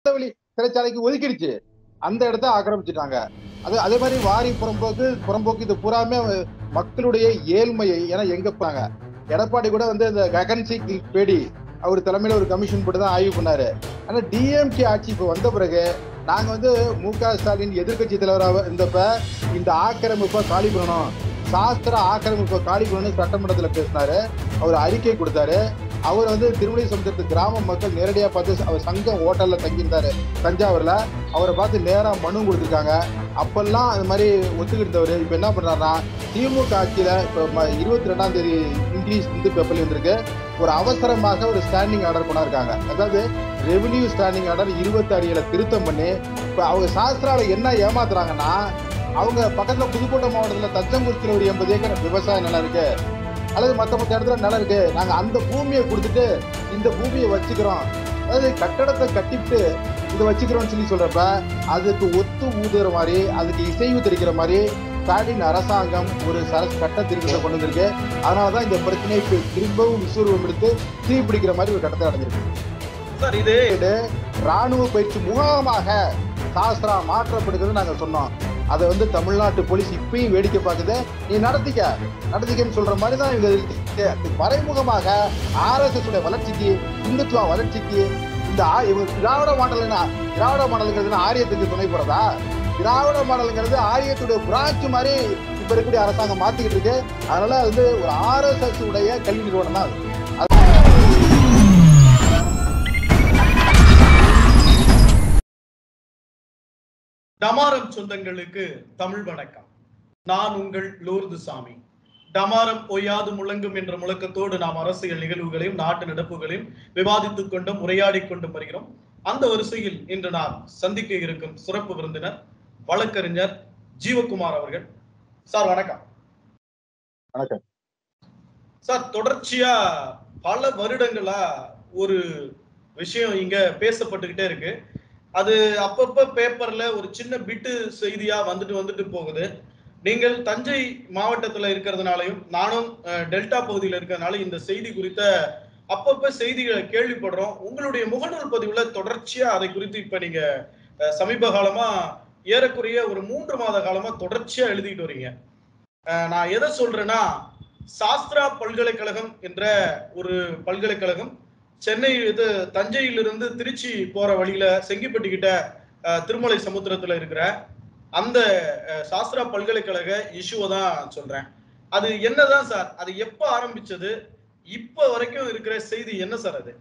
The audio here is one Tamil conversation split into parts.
திறந்தவெளி சிறைச்சாலைக்கு ஒதுக்கிடுச்சு அந்த இடத்த ஆக்கிரமிச்சிட்டாங்க அது அதே மாதிரி வாரி புறம்போக்கு புறம்போக்கு இது பூராமே மக்களுடைய ஏழ்மையை ஏன்னா எங்க போறாங்க எடப்பாடி கூட வந்து இந்த ககன்சி பேடி அவர் தலைமையில ஒரு கமிஷன் போட்டு தான் ஆய்வு பண்ணாரு ஆனா டிஎம்கே ஆட்சி இப்ப வந்த பிறகு நாங்க வந்து மு க ஸ்டாலின் எதிர்க்கட்சி தலைவராக இருந்தப்ப இந்த ஆக்கிரமிப்பை காலி பண்ணணும் சாஸ்திர ஆக்கிரமிப்பை காலி பண்ணணும்னு சட்டமன்றத்துல பேசினாரு அவர் அறிக்கை கொடுத்தாரு அவர் வந்து திருமலை சமுத்திரத்து கிராம மக்கள் நேரடியா பார்த்து அவர் சங்கம் ஹோட்டல்ல தங்கியிருந்தாரு தஞ்சாவூர்ல அவரை பார்த்து நேரா மனு கொடுத்துருக்காங்க அப்பெல்லாம் அது மாதிரி ஒத்துக்கிட்டவர் இப்ப என்ன பண்றாருன்னா திமுக ஆட்சியில இப்ப இருபத்தி ரெண்டாம் தேதி இங்கிலீஷ் இந்து பேப்பர்ல வந்திருக்கு ஒரு அவசரமாக ஒரு ஸ்டாண்டிங் ஆர்டர் கொண்டாருக்காங்க அதாவது ரெவென்யூ ஸ்டாண்டிங் ஆர்டர் இருபத்தி அடியில திருத்தம் பண்ணி இப்ப அவங்க சாஸ்திரால என்ன ஏமாத்துறாங்கன்னா அவங்க பக்கத்துல புதுக்கோட்டை மாவட்டத்துல தச்சங்குறிச்சியில ஒரு எண்பது ஏக்கர் விவசாய நிலம் இருக்கு அல்லது மத்த மத்த இடத்துல நிலம் இருக்கு நாங்க அந்த பூமியை கொடுத்துட்டு இந்த பூமியை வச்சுக்கிறோம் அதாவது கட்டடத்தை கட்டிட்டு இதை வச்சுக்கிறோம்னு சொல்லி சொல்றப்ப அதுக்கு ஒத்து ஊதுற மாதிரி அதுக்கு இசைவு தெரிக்கிற மாதிரி ஸ்டாலின் அரசாங்கம் ஒரு சர சட்ட திருத்தத்தை கொண்டு வந்திருக்கு அதனாலதான் இந்த பிரச்சனையை இப்ப திரும்பவும் விஸ்வரூபம் எடுத்து தீ பிடிக்கிற மாதிரி ஒரு கட்டத்தை அடைஞ்சிருக்கு சார் இது ராணுவ பயிற்சி முகாமாக சாஸ்திரா மாற்றப்படுகிறது நாங்க சொன்னோம் அதை வந்து தமிழ்நாட்டு போலீஸ் இப்பயும் வேடிக்கை பார்க்குது நீ நடத்திக்க நடத்திக்கன்னு சொல்ற மாதிரி தான் இவங்க இருக்கு. மறைமுகமாக ஆர்எஸ்எஸ் உடைய வளர்ச்சிக்கு இந்துத்துவ வளர்ச்சிக்கு இந்த ஆ- இவங்க திராவிட மாடல்னா திராவிட மாடலுங்கிறது ஆரியத்துக்கு துணை போறதா திராவிட மாடலுங்கிறது ஆரியத்துடைய பிரான்ச் மாதிரி இப்ப இருக்கக்கூடிய அரசாங்கம் மாத்திக்கிட்டு இருக்கு அதனால வந்து ஒரு ஆர்எஸ்எஸ் உடைய கல்வி நிறுவனம் தான் அது. டமாரம் சொந்தங்களுக்கு தமிழ் வணக்கம் நான் உங்கள் லூர்து சாமி டமாரம் ஒய்யாது முழங்கும் என்ற முழக்கத்தோடு நாம் அரசியல் நிகழ்வுகளையும் நாட்டு நடப்புகளையும் விவாதித்துக் கொண்டும் உரையாடிக் கொண்டும் வருகிறோம் அந்த வரிசையில் இன்று நாம் சந்திக்க இருக்கும் சிறப்பு விருந்தினர் வழக்கறிஞர் ஜீவகுமார் அவர்கள் சார் வணக்கம் வணக்கம். சார் தொடர்ச்சியா பல வருடங்களா ஒரு விஷயம் இங்க பேசப்பட்டுக்கிட்டே இருக்கு அது அப்பப்ப பேப்பர்ல ஒரு சின்ன பிட்டு செய்தியா வந்துட்டு வந்துட்டு போகுது நீங்கள் தஞ்சை மாவட்டத்துல இருக்கிறதுனாலையும் நானும் அஹ், டெல்டா பகுதியில் இருக்கிறதுனால இந்த செய்தி குறித்த அப்பப்ப செய்திகளை கேள்விப்படுறோம் உங்களுடைய முகநூல் பதிவுல தொடர்ச்சியா அதை குறித்து இப்ப நீங்க அஹ், சமீப காலமா ஏறக்குறைய ஒரு மூன்று மாத காலமா தொடர்ச்சியா எழுதிட்டு வரீங்க அஹ், நான் எதை சொல்றேன்னா சாஸ்திரா பல்கலைக்கழகம் என்ற ஒரு பல்கலைக்கழகம் சென்னை இது தஞ்சையிலிருந்து திருச்சி போற வழியில செங்கிப்பட்டி கிட்ட அஹ், திருமலை சமுத்திரத்துல இருக்கிற அந்த அஹ், சாஸ்திரா பல்கலைக்கழக இஷ்யூவை தான் சொல்றேன் அது என்னதான் சார் அது எப்ப ஆரம்பிச்சது இப்ப வரைக்கும் இருக்கிற செய்தி என்ன சார் அது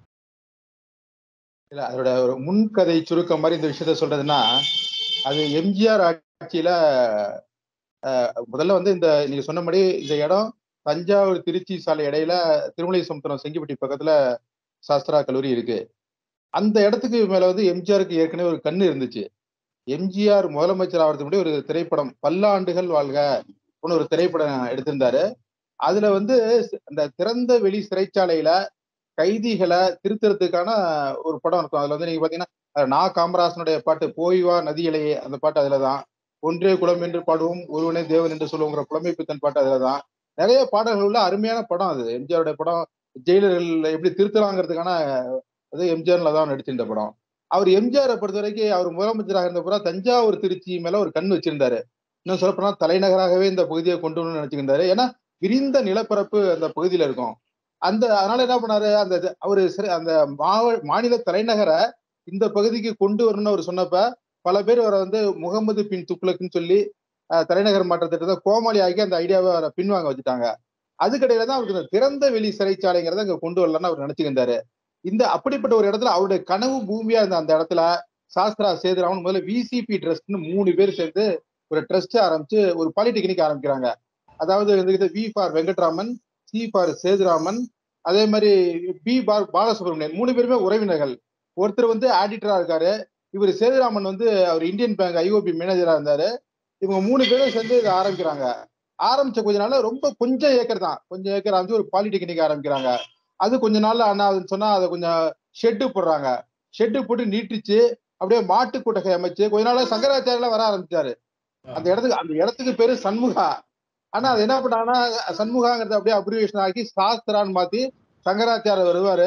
இல்ல அதோட ஒரு முன்கதை சுருக்கம் மாதிரி இந்த விஷயத்த சொல்றதுன்னா அது எம்ஜிஆர் ஆட்சியில அஹ், முதல்ல வந்து இந்த நீங்க சொன்னபடி இந்த இடம் தஞ்சாவூர் திருச்சி சாலை இடையில திருமலை சமுத்திரம் செங்கிப்பட்டி பக்கத்துல சாஸ்திரா கல்லூரி இருக்கு அந்த இடத்துக்கு மேல வந்து எம்ஜிஆருக்கு ஏற்கனவே ஒரு கண்ணு இருந்துச்சு எம்ஜிஆர் முதலமைச்சர் ஆகிறதுக்கு முன்னாடி ஒரு திரைப்படம் பல்லாண்டுகள் வாழ்க ஒரு திரைப்படம் எடுத்திருந்தாரு அதுல வந்து அந்த திறந்த வெளி சிறைச்சாலையில கைதிகளை திருத்துறதுக்கான ஒரு படம் இருக்கும் அதுல வந்து நீங்க பாத்தீங்கன்னா அதுல நா காமராசனுடைய பாட்டு போய் வா நதியிலேயே அந்த பாட்டு அதுலதான் ஒன்றே குலம் என்று பாடுவோம் ஒருவனே தேவன் என்று சொல்லுவோங்கிற புலமை பித்தன் பாட்டு அதுலதான் நிறைய பாடல்கள் உள்ள அருமையான படம் அது எம்ஜிஆருடைய படம் ஜெயிலர்கள் எப்படி திருத்தலாங்கிறதுக்கான அது எம்ஜிஆர்ல தான் நடிச்சிருந்த படம் அவர் எம்ஜிஆரை பொறுத்த வரைக்கும் அவர் முதலமைச்சராக இருந்த பூரா தஞ்சாவூர் திருச்சி மேல ஒரு கண் வச்சிருந்தாரு இன்னும் சொல்லப்போனா தலைநகராகவே இந்த பகுதியை கொண்டு வரணும்னு நினைச்சிருந்தாரு ஏன்னா விரிந்த நிலப்பரப்பு அந்த பகுதியில இருக்கும் அந்த அதனால என்ன பண்ணாரு அந்த இது- அவரு சரி அந்த மாவ மாநில தலைநகரை இந்த பகுதிக்கு கொண்டு வரணும்னு அவர் சொன்னப்ப பல பேர் அவரை வந்து முகமது பின் துக்ளக்னு சொல்லி அஹ், தலைநகர் மாற்ற திட்டத்தை கோமாளி ஆக்கி அந்த ஐடியாவை அவரை பின்வாங்க வச்சுட்டாங்க அதுக்கடையில தான் அவருக்கு இந்த திறந்த வெளி சிறைச்சாலைங்கிறத இங்க கொண்டு வரலன்னு அவர் நினைச்சுக்கிட்டாரு இந்த அப்படிப்பட்ட ஒரு இடத்துல அவருடைய கனவு பூமியா இருந்த அந்த இடத்துல சாஸ்திரா சேதுராமன் முதல்ல விசிபி ட்ரஸ்ட்னு மூணு பேர் சேர்ந்து ஒரு ட்ரஸ்ட் ஆரம்பிச்சு ஒரு பாலிடெக்னிக் ஆரம்பிக்கிறாங்க அதாவது வந்து V for Venkatraman C for Sethuraman அதே மாதிரி பி பார் பாலசுப்ரமணியன் மூணு பேருமே உறவினர்கள் ஒருத்தர் வந்து ஆடிட்டரா இருக்காரு இவர் சேதுராமன் வந்து அவர் இந்தியன் பேங்க் ஐஓபி மேனேஜரா இருந்தாரு இவங்க மூணு பேரும் சேர்ந்து இதை ஆரம்பிக்கிறாங்க ஆரம்பிச்ச கொஞ்ச நாள்ல ரொம்ப கொஞ்சம் ஏக்கர் தான் கொஞ்சம் ஏக்கர் ஆரம்பிச்சு ஒரு பாலிடெக்னிக் ஆரம்பிக்கிறாங்க அது கொஞ்ச நாள்ல அண்ணா அதுன்னு சொன்னா அதை கொஞ்சம் ஷெட்டு போடுறாங்க ஷெட்டு போட்டு நீட்டிச்சு அப்படியே மாட்டு கொட்டகை அமைச்சு கொஞ்ச நாள்ல சங்கராச்சாரியெல்லாம் வர ஆரம்பிச்சாரு அந்த இடத்துக்கு அந்த இடத்துக்கு பேரு சண்முகா ஆனா அது என்ன பண்ணாங்கன்னா சண்முகாங்கிறத அப்படியே அப்ரிவேஷன் ஆக்கி சாஸ்திரான்னு மாத்தி சங்கராச்சாரியர் வருவாரு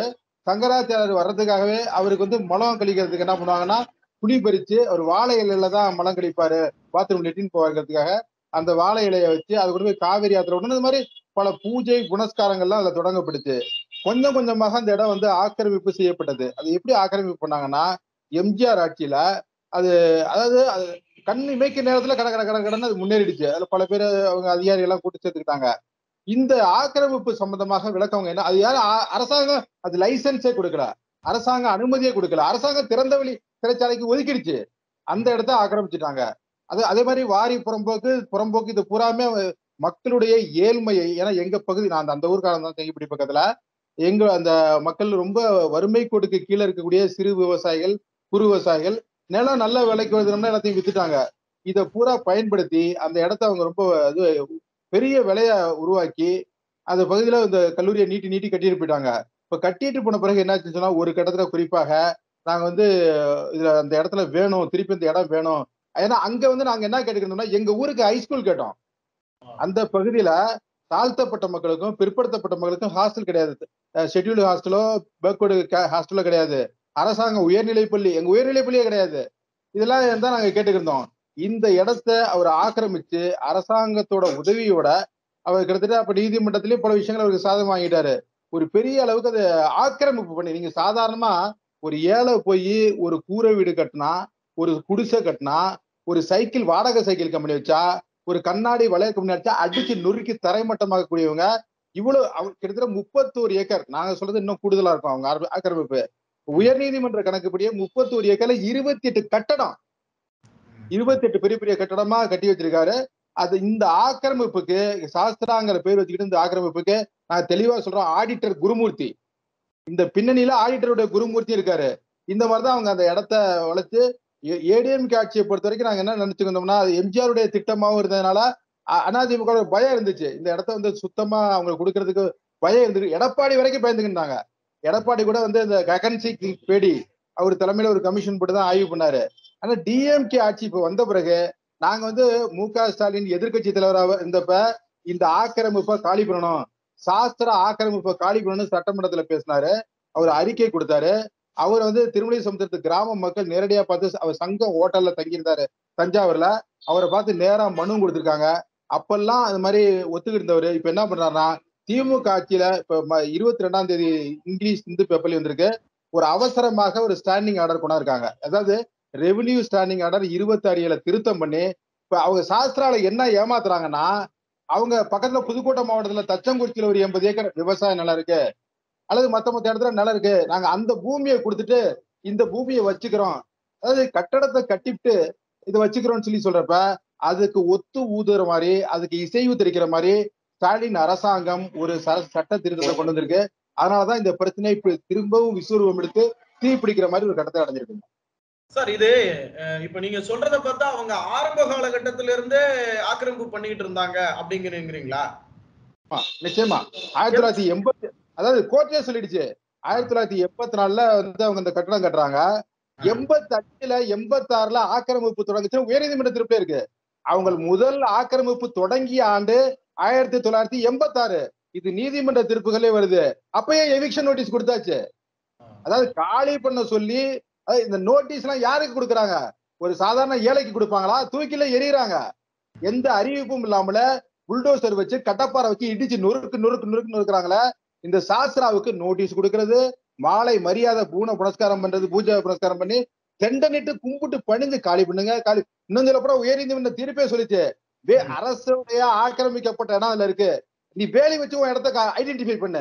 சங்கராச்சாரியர் வர்றதுக்காகவே அவருக்கு வந்து மலம் கழிக்கிறதுக்கு என்ன பண்ணுவாங்கன்னா குடி பறிச்சு அவர் வாழை இலையில தான் மலம் கழிப்பாரு பாத்ரூம் லெட்டின் போகிறதுக்காக அந்த வாழை இலையை வச்சு அது கொண்டு போய் காவிரி ஆத்துல விடணும் இந்த மாதிரி பல பூஜை புனஸ்காரங்கள்லாம் அதுல தொடங்கப்படுச்சு கொஞ்சம் கொஞ்சமாக அந்த இடம் வந்து ஆக்கிரமிப்பு செய்யப்பட்டது அது எப்படி ஆக்கிரமிப்பு பண்ணாங்கன்னா எம்ஜிஆர் ஆட்சியில அது அதாவது அது கண் இமைக்க நேரத்துல கட கட கட கடன்னு அது முன்னேறிடுச்சு அதுல பல பேர் அவங்க அதிகாரிகள் எல்லாம் கூட்டு சேர்த்துக்கிட்டாங்க இந்த ஆக்கிரமிப்பு சம்பந்தமாக விளக்கவங்க என்ன அது யாரும் அ- அரசாங்கம் அது லைசன்ஸே கொடுக்கல அரசாங்கம் அனுமதியே கொடுக்கல அரசாங்கம் திறந்த வெளி சிறைச்சாலைக்கு ஒதுக்கிடுச்சு அந்த இடத்த ஆக்கிரமிச்சுட்டாங்க அது அதே மாதிரி வாரி புறம்போக்கு புறம்போக்கு இது பூராமே மக்களுடைய ஏழ்மையை ஏன்னா எங்க பகுதி நான் அந்த- அந்த ஊர்க்காரன் தான் தெங்கிப்பிடி பக்கத்துல எங்க அந்த மக்கள் ரொம்ப வறுமை கோட்டுக்கு கீழே இருக்கக்கூடிய சிறு விவசாயிகள் குறு விவசாயிகள் நிலம் நல்ல விலைக்கு வருதுன்னா எல்லாத்தையும் வித்துட்டாங்க இதை பூரா பயன்படுத்தி அந்த இடத்த அவங்க ரொம்ப இது பெரிய விலைய உருவாக்கி அந்த பகுதியில இந்த கல்லூரியை நீட்டி நீட்டி கட்டிட்டு போயிட்டாங்க இப்ப கட்டிட்டு போன பிறகு என்னாச்சுன்னு சொன்னா ஒரு கட்டத்துல குறிப்பாக நாங்க வந்து இதுல அந்த இடத்துல வேணும் திருப்பி இந்த இடம் வேணும் ஏன்னா அங்க வந்து நாங்க என்ன கேட்டுக்கணும்னா எங்க ஊருக்கு ஹைஸ்கூல் கேட்டோம் அந்த பகுதியில தாழ்த்தப்பட்ட மக்களுக்கும் பிற்படுத்தப்பட்ட மக்களுக்கும் ஹாஸ்டல் கிடையாது ஷெட்யூல்டு ஹாஸ்டலோ பேக்வர்டு ஹாஸ்டலோ கிடையாது அரசாங்க உயர்நிலைப் பள்ளி எங்க உயர்நிலைப் பள்ளியே கிடையாது இதெல்லாம் தான் நாங்க கேட்டுக்கிருந்தோம் இந்த இடத்த அவர் ஆக்கிரமிச்சு அரசாங்கத்தோட உதவியோட அவர் கிட்டத்தட்ட அப்ப நீதிமன்றத்திலேயே பல விஷயங்கள் அவருக்கு சாதகம் வாங்கிட்டாரு ஒரு பெரிய அளவுக்கு அதை ஆக்கிரமிப்பு பண்ணி நீங்க சாதாரணமா ஒரு ஏழை போய் ஒரு கூரை வீடு கட்டினா ஒரு குடிசை கட்டினா ஒரு சைக்கிள் வாடகை சைக்கிள் கம்பெனி வச்சா ஒரு கண்ணாடி வளைய கம்பெனி வச்சா அடிச்சு நொறுக்கி தரைமட்டமாக கூடியவங்க இவ்வளவு அவங்க கிட்டத்தட்ட முப்பத்தோரு ஏக்கர் நாங்க சொல்றது இன்னும் கூடுதலா இருக்கும் அவங்க ஆக்கிர- ஆக்கிரமிப்பு உயர்நீதிமன்ற கணக்குப்படியே முப்பத்தோரு ஏக்கர்ல இருபத்தி எட்டு கட்டடம் இருபத்தி எட்டு பெரிய பெரிய கட்டடமா கட்டி வச்சிருக்காரு அது இந்த ஆக்கிரமிப்புக்கு சாஸ்திராங்கிற பேர் வச்சுக்கிட்டு இந்த ஆக்கிரமிப்புக்கு நான் தெளிவா சொல்றேன் ஆடிட்டர் குருமூர்த்தி இந்த பின்னணியில ஆடிட்டருடைய குருமூர்த்தி இருக்காரு இந்த மாதிரிதான் அவங்க அந்த இடத்த வளைச்சு ஏடிஎம்கே ஆட்சியை பொறுத்த வரைக்கும் நாங்க என்ன நினைச்சுக்கிட்டோம்னா அது எம்ஜிஆருடைய திட்டமாவும் இருந்ததுனால அ- அதிமுக வோட பயம் இருந்துச்சு இந்த இடத்த வந்து சுத்தமா அவங்களுக்கு கொடுக்கறதுக்கு பயம் இருந்துச்சு எடப்பாடி வரைக்கும் பயந்துக்கிட்டாங்க எடப்பாடி கூட வந்து இந்த ககன்சி பேடி அவர் தலைமையில ஒரு கமிஷன் போட்டு தான் ஆய்வு பண்ணாரு ஆனா டிஎம்கே ஆட்சி இப்ப வந்த பிறகு நாங்க வந்து மு க ஸ்டாலின் எதிர்க்கட்சி தலைவராக இருந்தப்ப இந்த ஆக்கிரமிப்பை காலி பண்ணணும் சாஸ்திர ஆக்கிரமிப்பை காலி பண்ணணும்னு சட்டமன்றத்துல பேசினாரு அவர் அறிக்கை கொடுத்தாரு அவர் வந்து திருமலை சமுத்திரத்து கிராம மக்கள் நேரடியா பார்த்து அவர் சங்கம் ஹோட்டல்ல தங்கியிருந்தாரு தஞ்சாவூர்ல அவரை பார்த்து நேரா மனு கொடுத்திருக்காங்க அப்பெல்லாம் அது மாதிரி ஒத்துக்கிட்டு இருந்தவர் இப்ப என்ன பண்றாருன்னா திமுக ஆட்சியில இப்ப இருபத்தி ரெண்டாம் தேதி இங்கிலீஷ் இந்து பேப்பர்ல வந்திருக்கு ஒரு அவசரமாக ஒரு ஸ்டாண்டிங் ஆர்டர் கொண்டாருக்காங்க அதாவது ரெவென்யூ ஸ்டாண்டிங் ஆர்டர் இருபத்தி அடியில திருத்தம் பண்ணி இப்ப அவங்க சாஸ்திரால என்ன ஏமாத்துறாங்கன்னா அவங்க பக்கத்துல புதுக்கோட்டை மாவட்டத்துல தச்சங்குறிச்சியில ஒரு எண்பது ஏக்கர் விவசாய நிலம் இருக்கு அல்லது மத்த மத்த இடத்துல நிலம் இருக்கு நாங்க அந்த பூமியை கொடுத்துட்டு இந்த பூமியை வச்சுக்கிறோம் அதாவது கட்டடத்தை கட்டிட்டு இதை வச்சுக்கிறோம்னு சொல்லி சொல்றப்ப அதுக்கு ஒத்து ஊதுற மாதிரி அதுக்கு இசைவு தெரிக்கிற மாதிரி ஸ்டாலின் அரசாங்கம் ஒரு சர- சட்ட திருத்தத்தை கொண்டு வந்திருக்கு அதனாலதான் இந்த பிரச்சனை இப்ப திரும்பவும் விஸ்வரூபம் எடுத்து தீ பிடிக்கிற மாதிரி ஒரு கட்டத்தை அடைஞ்சிருக்கு சார் இது அஹ், இப்ப நீங்க சொல்றத பார்த்தா அவங்க ஆரம்ப காலகட்டத்தில இருந்தே ஆக்கிரமிப்பு பண்ணிக்கிட்டு இருந்தாங்க அப்படிங்கிறீங்களா ஆமா, நிச்சயமா ஆயிரத்தி தொள்ளாயிரத்தி எண்பத்தி அதாவது கோர்ட்டே சொல்லிடுச்சு ஆயிரத்தி தொள்ளாயிரத்தி எண்பத்தி நாலுல வந்து அவங்க இந்த கட்டடம் கட்டுறாங்க எண்பத்தி அஞ்சுல எண்பத்தி ஆறுல ஆக்கிரமிப்பு தொடங்குச்சு உயர்நீதிமன்ற தீர்ப்பே இருக்கு அவங்க முதல் ஆக்கிரமிப்பு தொடங்கிய ஆண்டு ஆயிரத்தி தொள்ளாயிரத்தி எண்பத்தி ஆறு இது நீதிமன்ற தீர்ப்புகளே வருது அப்பயே எவிக்ஷன் நோட்டீஸ் கொடுத்தாச்சு அதாவது காலி பண்ண சொல்லி அதாவது இந்த நோட்டீஸ் எல்லாம் யாருக்கு கொடுக்குறாங்க ஒரு சாதாரண ஏழைக்கு கொடுப்பாங்களா தூக்கில எறியறாங்க எந்த அறிவிப்பும் இல்லாமல புல்டோசர் வச்சு கட்டப்பாறை வச்சு இடிச்சு நொறுக்கு நொறுக்கு நொறுக்கு நொறுக்குறாங்களே இந்த சாஸ்திராவுக்கு நோட்டீஸ் கொடுக்கறது மாலை மரியாதை பூன புனஸ்காரம் பண்றது பூஜை புனஸ்காரம் பண்ணி தெண்டனிட்டு கும்பிட்டு பணிஞ்சு காலி பண்ணுங்க காலி இன்னும் சொல்ல போனா உயர்நீதிமன்ற தீர்ப்பே சொல்லிச்சு வே அரசுடைய ஆக்கிரமிக்கப்பட்ட இடம் அதுல இருக்கு நீ வேலி வச்சு உன் இடத்த ஐடென்டிஃபை பண்ணு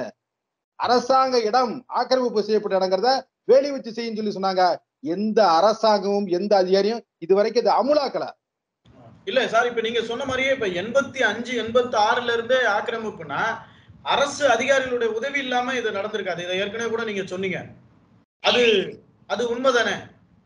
அரசாங்க இடம் ஆக்கிரமிப்பு செய்யப்பட்ட இடங்கிறத வேலி வச்சு செய்யுன்னு சொல்லி சொன்னாங்க எந்த அரசாங்கமும் எந்த அதிகாரியும் இது வரைக்கும் இதை அமுலாக்கல இல்ல சார் இப்ப நீங்க சொன்ன மாதிரியே இப்ப எண்பத்தி அஞ்சு எண்பத்தி ஆறுல இருந்தே ஆக்கிரமிப்புனா அரசு அதிகாரிகளுடைய உதவி இல்லாம இது நடந்திருக்காது இதை ஏற்கனவே கூட நீங்க சொன்னீங்க அது அது உண்மைதானே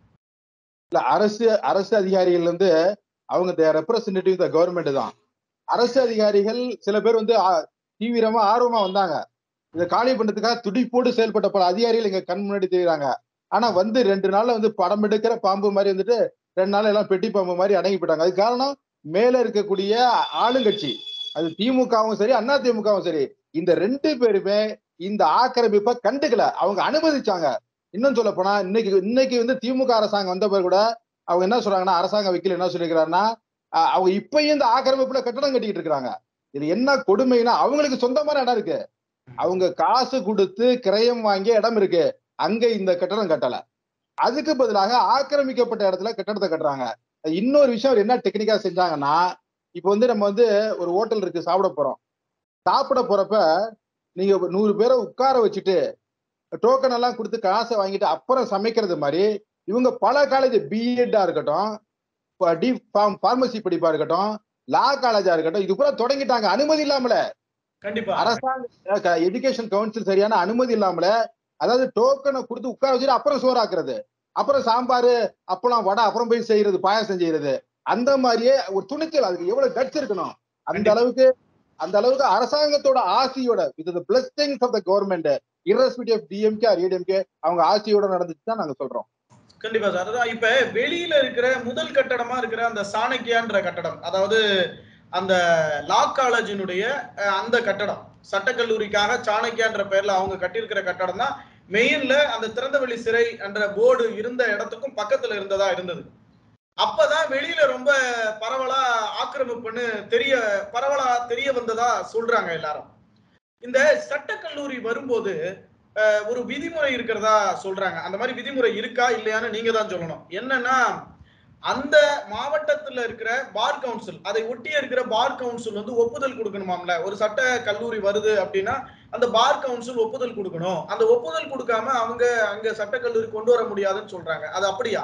இல்ல அரசு அரசு அதிகாரிகள் வந்து அவங்க ரெப்ரசன்டேட்டிவ் த கவர்மெண்ட் தான் அரசு அதிகாரிகள் சில பேர் வந்து ஆ, தீவிரமா ஆர்வமா வந்தாங்க இதை காலி பண்றதுக்காக துடிப்போடு செயல்பட்ட பல அதிகாரிகள் எங்க கண் முன்னாடி தெரியுறாங்க ஆனா வந்து ரெண்டு நாள்ல வந்து படம் எடுக்கிற பாம்பு மாதிரி வந்துட்டு ரெண்டு நாள் எல்லாம் பெட்டி பாம்பு மாதிரி அடங்கி போயிட்டாங்க அதுக்கு காரணம் மேல இருக்கக்கூடிய ஆளுங்கட்சி அது திமுகவும் சரி அண்ணா திமுகவும் சரி இந்த ரெண்டு பேருமே இந்த ஆக்கிரமிப்பை கண்டுக்கல அவங்க அனுமதிச்சாங்க இன்னும் சொல்ல போனா இன்னைக்கு இன்னைக்கு வந்து திமுக அரசாங்கம் வந்த பிறகு கூட அவங்க என்ன சொல்றாங்கன்னா அரசாங்க வக்கீல் என்ன சொல்லியிருக்கிறாருன்னா அஹ் அவங்க இப்பயும் இந்த ஆக்கிரமிப்புல கட்டடம் கட்டிக்கிட்டு இருக்காங்க இது என்ன கொடுமைன்னா அவங்களுக்கு சொந்தமான இடம் இருக்கு அவங்க காசு கொடுத்து கிரயம் வாங்கிய இடம் இருக்கு அங்க இந்த கட்டடம் கட்டல அதுக்கு பதிலாக ஆக்கிரமிக்கப்பட்ட இடத்துல கட்டடத்தை கட்டுறாங்க இன்னொரு விஷயம் அவர் என்ன டெக்னிக்கா செஞ்சாங்கன்னா இப்ப வந்து நம்ம வந்து ஒரு ஹோட்டல் இருக்கு சாப்பிட போறோம் சாப்பிட போறப்ப நீங்க ஒரு நூறு பேரை உட்கார வச்சுட்டு டோக்கன் எல்லாம் கொடுத்து காசை வாங்கிட்டு அப்புறம் சமைக்கிறது மாதிரி இவங்க பல காலேஜ் பிஎட்டா இருக்கட்டும் டி ஃபார்மசி படிப்பா இருக்கட்டும் லா காலேஜா இருக்கட்டும் இது கூட தொடங்கிட்டாங்க அனுமதி இல்லாமல கண்டிப்பா அரசாங்க எஜுகேஷன் கவுன்சில் சரியான அனுமதி இல்லாமல அதாவது டோக்கனை கொடுத்து உட்கார வச்சுட்டு அப்புறம் சோறாக்குறது அப்புறம் சாம்பார் அப்பளம் வடை அப்புறம் போய் செய்யறது பாயாசம் செய்யறது அந்த மாதிரியே ஒரு துணிச்சல் அதுக்கு எவ்வளவு கட்ஸ் இருக்கணும் அந்த கண்டிப்பா. அளவுக்கு அந்த அளவுக்கு அரசாங்கத்தோட ஆசையோட இது blessings of the government irrespective of DMK or ADMK அவங்க ஆசையோட நடந்துச்சு தான் நாங்க சொல்றோம் கண்டிப்பா சார் அதான் இப்ப வெளியில இருக்கிற முதல் கட்டடமா இருக்கிற அந்த சாணக்கியான்ற கட்டடம் அதாவது அந்த லா காலேஜினுடைய அஹ், அந்த கட்டடம் சட்டக்கல்லூரிக்காக சாணக்கியான்ற பெயர்ல அவங்க கட்டியிருக்கிற கட்டடம் தான் மெயின்ல அந்த திறந்தவெளி சிறை என்ற போர்டு இருந்த இடத்துக்கும் பக்கத்துல இருந்ததா இருந்தது அப்பதான் வெளியில ரொம்ப பரவலா ஆக்கிரமிப்புன்னு தெரிய பரவலா தெரிய வந்ததா சொல்றாங்க எல்லாரும் இந்த சட்டக்கல்லூரி வரும்போது அஹ், ஒரு விதிமுறை இருக்கிறதா சொல்றாங்க அந்த மாதிரி விதிமுறை இருக்கா இல்லையான்னு நீங்க தான் சொல்லணும் என்னன்னா அந்த மாவட்டத்துல இருக்கிற பார் கவுன்சில் அதை ஒட்டி இருக்கிற பார் கவுன்சில் வந்து ஒப்புதல் கொடுக்கணுமாம்ல ஒரு சட்ட கல்லூரி வருது அப்படின்னா அந்த பார் கவுன்சில் ஒப்புதல் கொடுக்கணும் அந்த ஒப்புதல் கொடுக்காம அவங்க அங்க சட்டக்கல்லூரி கொண்டு வர முடியாதுன்னு சொல்றாங்க அது அப்படியா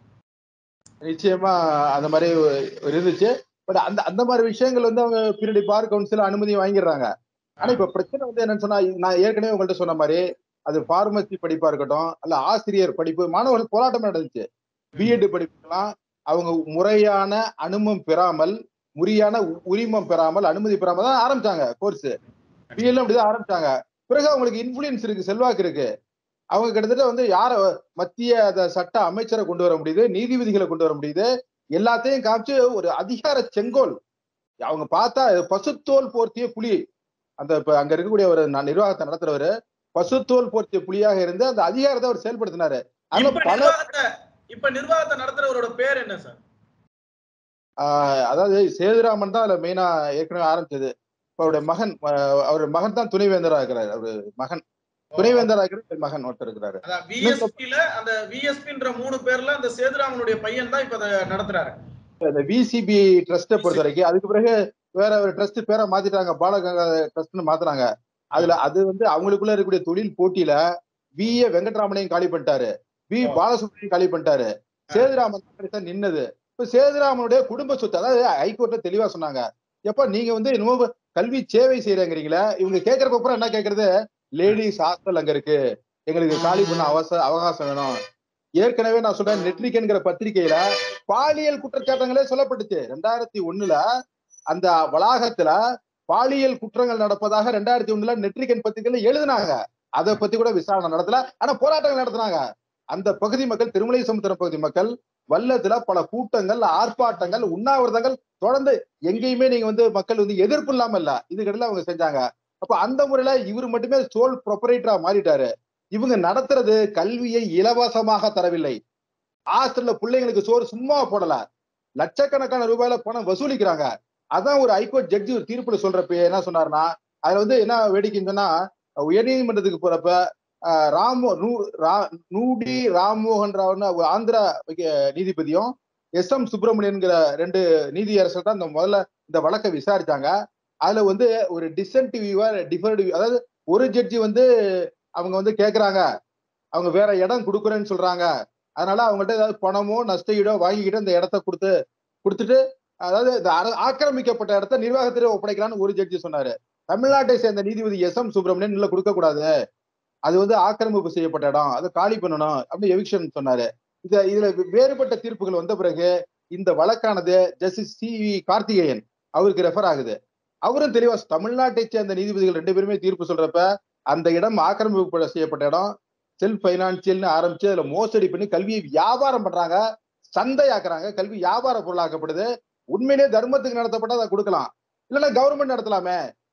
நிச்சயமா அந்த மாதிரி ஒரு இருந்துச்சு பட் அந்த அந்த மாதிரி விஷயங்கள் வந்து அவங்க பின்னாடி பார் கவுன்சில் அனுமதி வாங்கிடுறாங்க ஆனா இப்ப பிரச்சனை வந்து என்னன்னு சொன்னா நான் ஏற்கனவே உங்கள்ட்ட சொன்ன மாதிரி அது பார்மசி படிப்பா இருக்கட்டும் அல்ல ஆசிரியர் படிப்பு மாணவர்கள் போராட்டம் நடந்துச்சு பிஎட் படிப்புக்கெல்லாம் அவங்க முறையான அனுமம் பெறாமல் முறையான உ- உரிமம் பெறாமல் அனுமதி பெறாமல் தான் ஆரம்பிச்சாங்க கோர்ஸ் பிஎல் அப்படிதான் ஆரம்பிச்சாங்க பிறகு அவங்களுக்கு இன்ஃபுளுயன்ஸ் இருக்கு செல்வாக்கு இருக்கு அவங்க கிட்டத்தட்ட வந்து யார மத்திய அந்த சட்ட அமைச்சரை கொண்டு வர முடியுது நீதிபதிகளை கொண்டு வர முடியுது எல்லாத்தையும் காமிச்சு ஒரு அதிகார செங்கோல் அவங்க பார்த்தா பசுத்தோல் போர்த்திய புலி அந்த இப்ப அங்க இருக்கக்கூடிய ஒரு ந- நிர்வாகத்தை நடத்துறவரு பசுத்தோல் போர்த்திய புலியாக இருந்து அந்த அதிகாரத்தை அவர் செயல்படுத்தினாரு அதுல இப்ப பல நிர்வாகத்தை இப்ப நிர்வாகத்தை நடத்துறவரோட பேர் என்ன சார் ஆஹ் அதாவது சேதுராமன் தான் அதுல மெயினா ஏற்கனவே ஆரம்பிச்சது இப்ப அவருடைய மகன் ஆஹ் அவருடைய மகன் தான் துணைவேந்தரா இருக்கிறாரு அவரு மகன் துணைவேந்தரா இருக்கிற மகன் ஒருத்தர் இருக்கிறாரு அதான் விஎஸ்பில அந்த விஎஸ்பின்ற மூணு பேர்ல அந்த சேதுராமனுடைய பையன் தான் இப்ப அதை நடத்துறாரு இந்த விசிபி ட்ரஸ்ட்டை பொறுத்த வரைக்கும் அதுக்கு பிறகு வேற ஒரு ட்ரஸ்ட் பேரை மாத்திட்டாங்க பாலகங்கா ட்ரஸ்ட்னு மாத்துனாங்க அதுல அது வந்து அவங்களுக்குள்ள இருக்கக்கூடிய தொழில் போட்டியில வி ஏ வெங்கட்ராமனையும் காலி பண்ணிட்டாரு வி ஓ. பாலசுப்ரமணியம் காலி பண்ணிட்டாரு சேதுராமன் தான் கடைசியா நின்னது இப்ப சேதுராமனுடைய குடும்ப சொத்து அதாவது ஹைகோர்ட்ல தெளிவா சொன்னாங்க எப்ப நீங்க வந்து இன்னும் கல்வி சேவை செய்யறீங்களா இவங்க கேட்கறப்ப அப்புறம் என்ன கேக்குறது லேடிஸ் ஹாஸ்டல் அங்க இருக்கு எங்களுக்கு காலி பண்ண அவச அவகாசம் வேணும் ஏற்கனவே நான் சொல்றேன் நெட்ரிக்ங்கிற பத்திரிகையில பாலியல் குற்றச்சாட்டுகளே சொல்லப்பட்டுச்சு ரெண்டாயிரத்தி ஒண்ணுல அந்த வளாகத்துல பாலியல் குற்றங்கள் நடப்பதாக ரெண்டாயிரத்தி ஒண்ணுல நெட்ரிகன் பத்திரிகையில எழுதினாங்க அதை பத்தி கூட விசாரணை நடத்தல ஆனா போராட்டங்கள் நடத்தினாங்க அந்த பகுதி மக்கள் திருமலை சமுத்திரம் பகுதி மக்கள் வல்லத்துல பல கூட்டங்கள் ஆர்ப்பாட்டங்கள் உண்ணாவிரதங்கள் தொடர்ந்து எங்கேயுமே நீங்க வந்து மக்கள் வந்து எதிர்ப்பு இல்லாம இல்ல இதுக்கடையில அவங்க செஞ்சாங்க அப்ப அந்த முறையில இவர் மட்டுமே சோல் ப்ரொப்பரேட்டரா மாறிட்டாரு இவங்க நடத்துறது கல்வியை இலவசமாக தரவில்லை ஹாஸ்டல்ல பிள்ளைங்களுக்கு சோறு சும்மா போடல லட்சக்கணக்கான ரூபாயில பணம் வசூலிக்கிறாங்க அதான் ஒரு ஹைகோர்ட் ஜட்ஜி ஒரு தீர்ப்புல சொல்றப்ப என்ன சொன்னாருன்னா அதுல வந்து என்ன வேடிக்கைன்னு சொன்னா உயர்நீதிமன்றத்துக்கு போறப்ப ஆஹ், ராமோ நூ ரா- நூடி ராம்மோகன் ராவ்னு ஒரு ஆந்திரா வைக்க- நீதிபதியும் எஸ் எம் சுப்பிரமணியன்கிற ரெண்டு நீதியரசர் தான் இந்த முதல்ல இந்த வழக்கை விசாரிச்சாங்க அதுல வந்து ஒரு டிசன்ட் வியூவா டிஃபர்டு அதாவது ஒரு ஜட்ஜி வந்து அவங்க வந்து கேக்குறாங்க அவங்க வேற இடம் கொடுக்குறேன்னு சொல்றாங்க அதனால அவங்கள்ட்ட ஏதாவது பணமோ நஷ்டஈடோ வாங்கிக்கிட்டு அந்த இடத்த கொடுத்து கொடுத்துட்டு அதாவது இந்த அர- ஆக்கிரமிக்கப்பட்ட இடத்த நிர்வாகத்திலே ஒப்படைக்கலாம்னு ஒரு ஜட்ஜி சொன்னாரு தமிழ்நாட்டை சேர்ந்த நீதிபதி எஸ் எம் சுப்பிரமணியன் இல்ல கொடுக்க கூடாது அது வந்து ஆக்கிரமிப்பு செய்யப்பட்ட இடம் அதை காலி பண்ணணும் அப்படி எவிக்ஷன் சொன்னாரு இத இதுல வேறுபட்ட தீர்ப்புகள் வந்த பிறகு இந்த வழக்கானது ஜஸ்டிஸ் சி வி கார்த்திகேயன் அவருக்கு ரெஃபர் ஆகுது அவரும் தெளிவா தமிழ்நாட்டை சேர்ந்த நீதிபதிகள் ரெண்டு பேருமே தீர்ப்பு சொல்றப்ப அந்த இடம் ஆக்கிரமிப்பு செய்யப்பட்ட இடம் செல்ஃப் பைனான்சியல்னு ஆரம்பிச்சு அதுல மோசடி பண்ணி கல்வியை வியாபாரம் பண்றாங்க சந்தையாக்குறாங்க கல்வி வியாபார பொருளாக்கப்படுது உண்மையிலே தர்மத்துக்கு நடத்தப்பட்டா அதை கொடுக்கலாம் இல்லைன்னா கவர்மெண்ட் நடத்தலாமே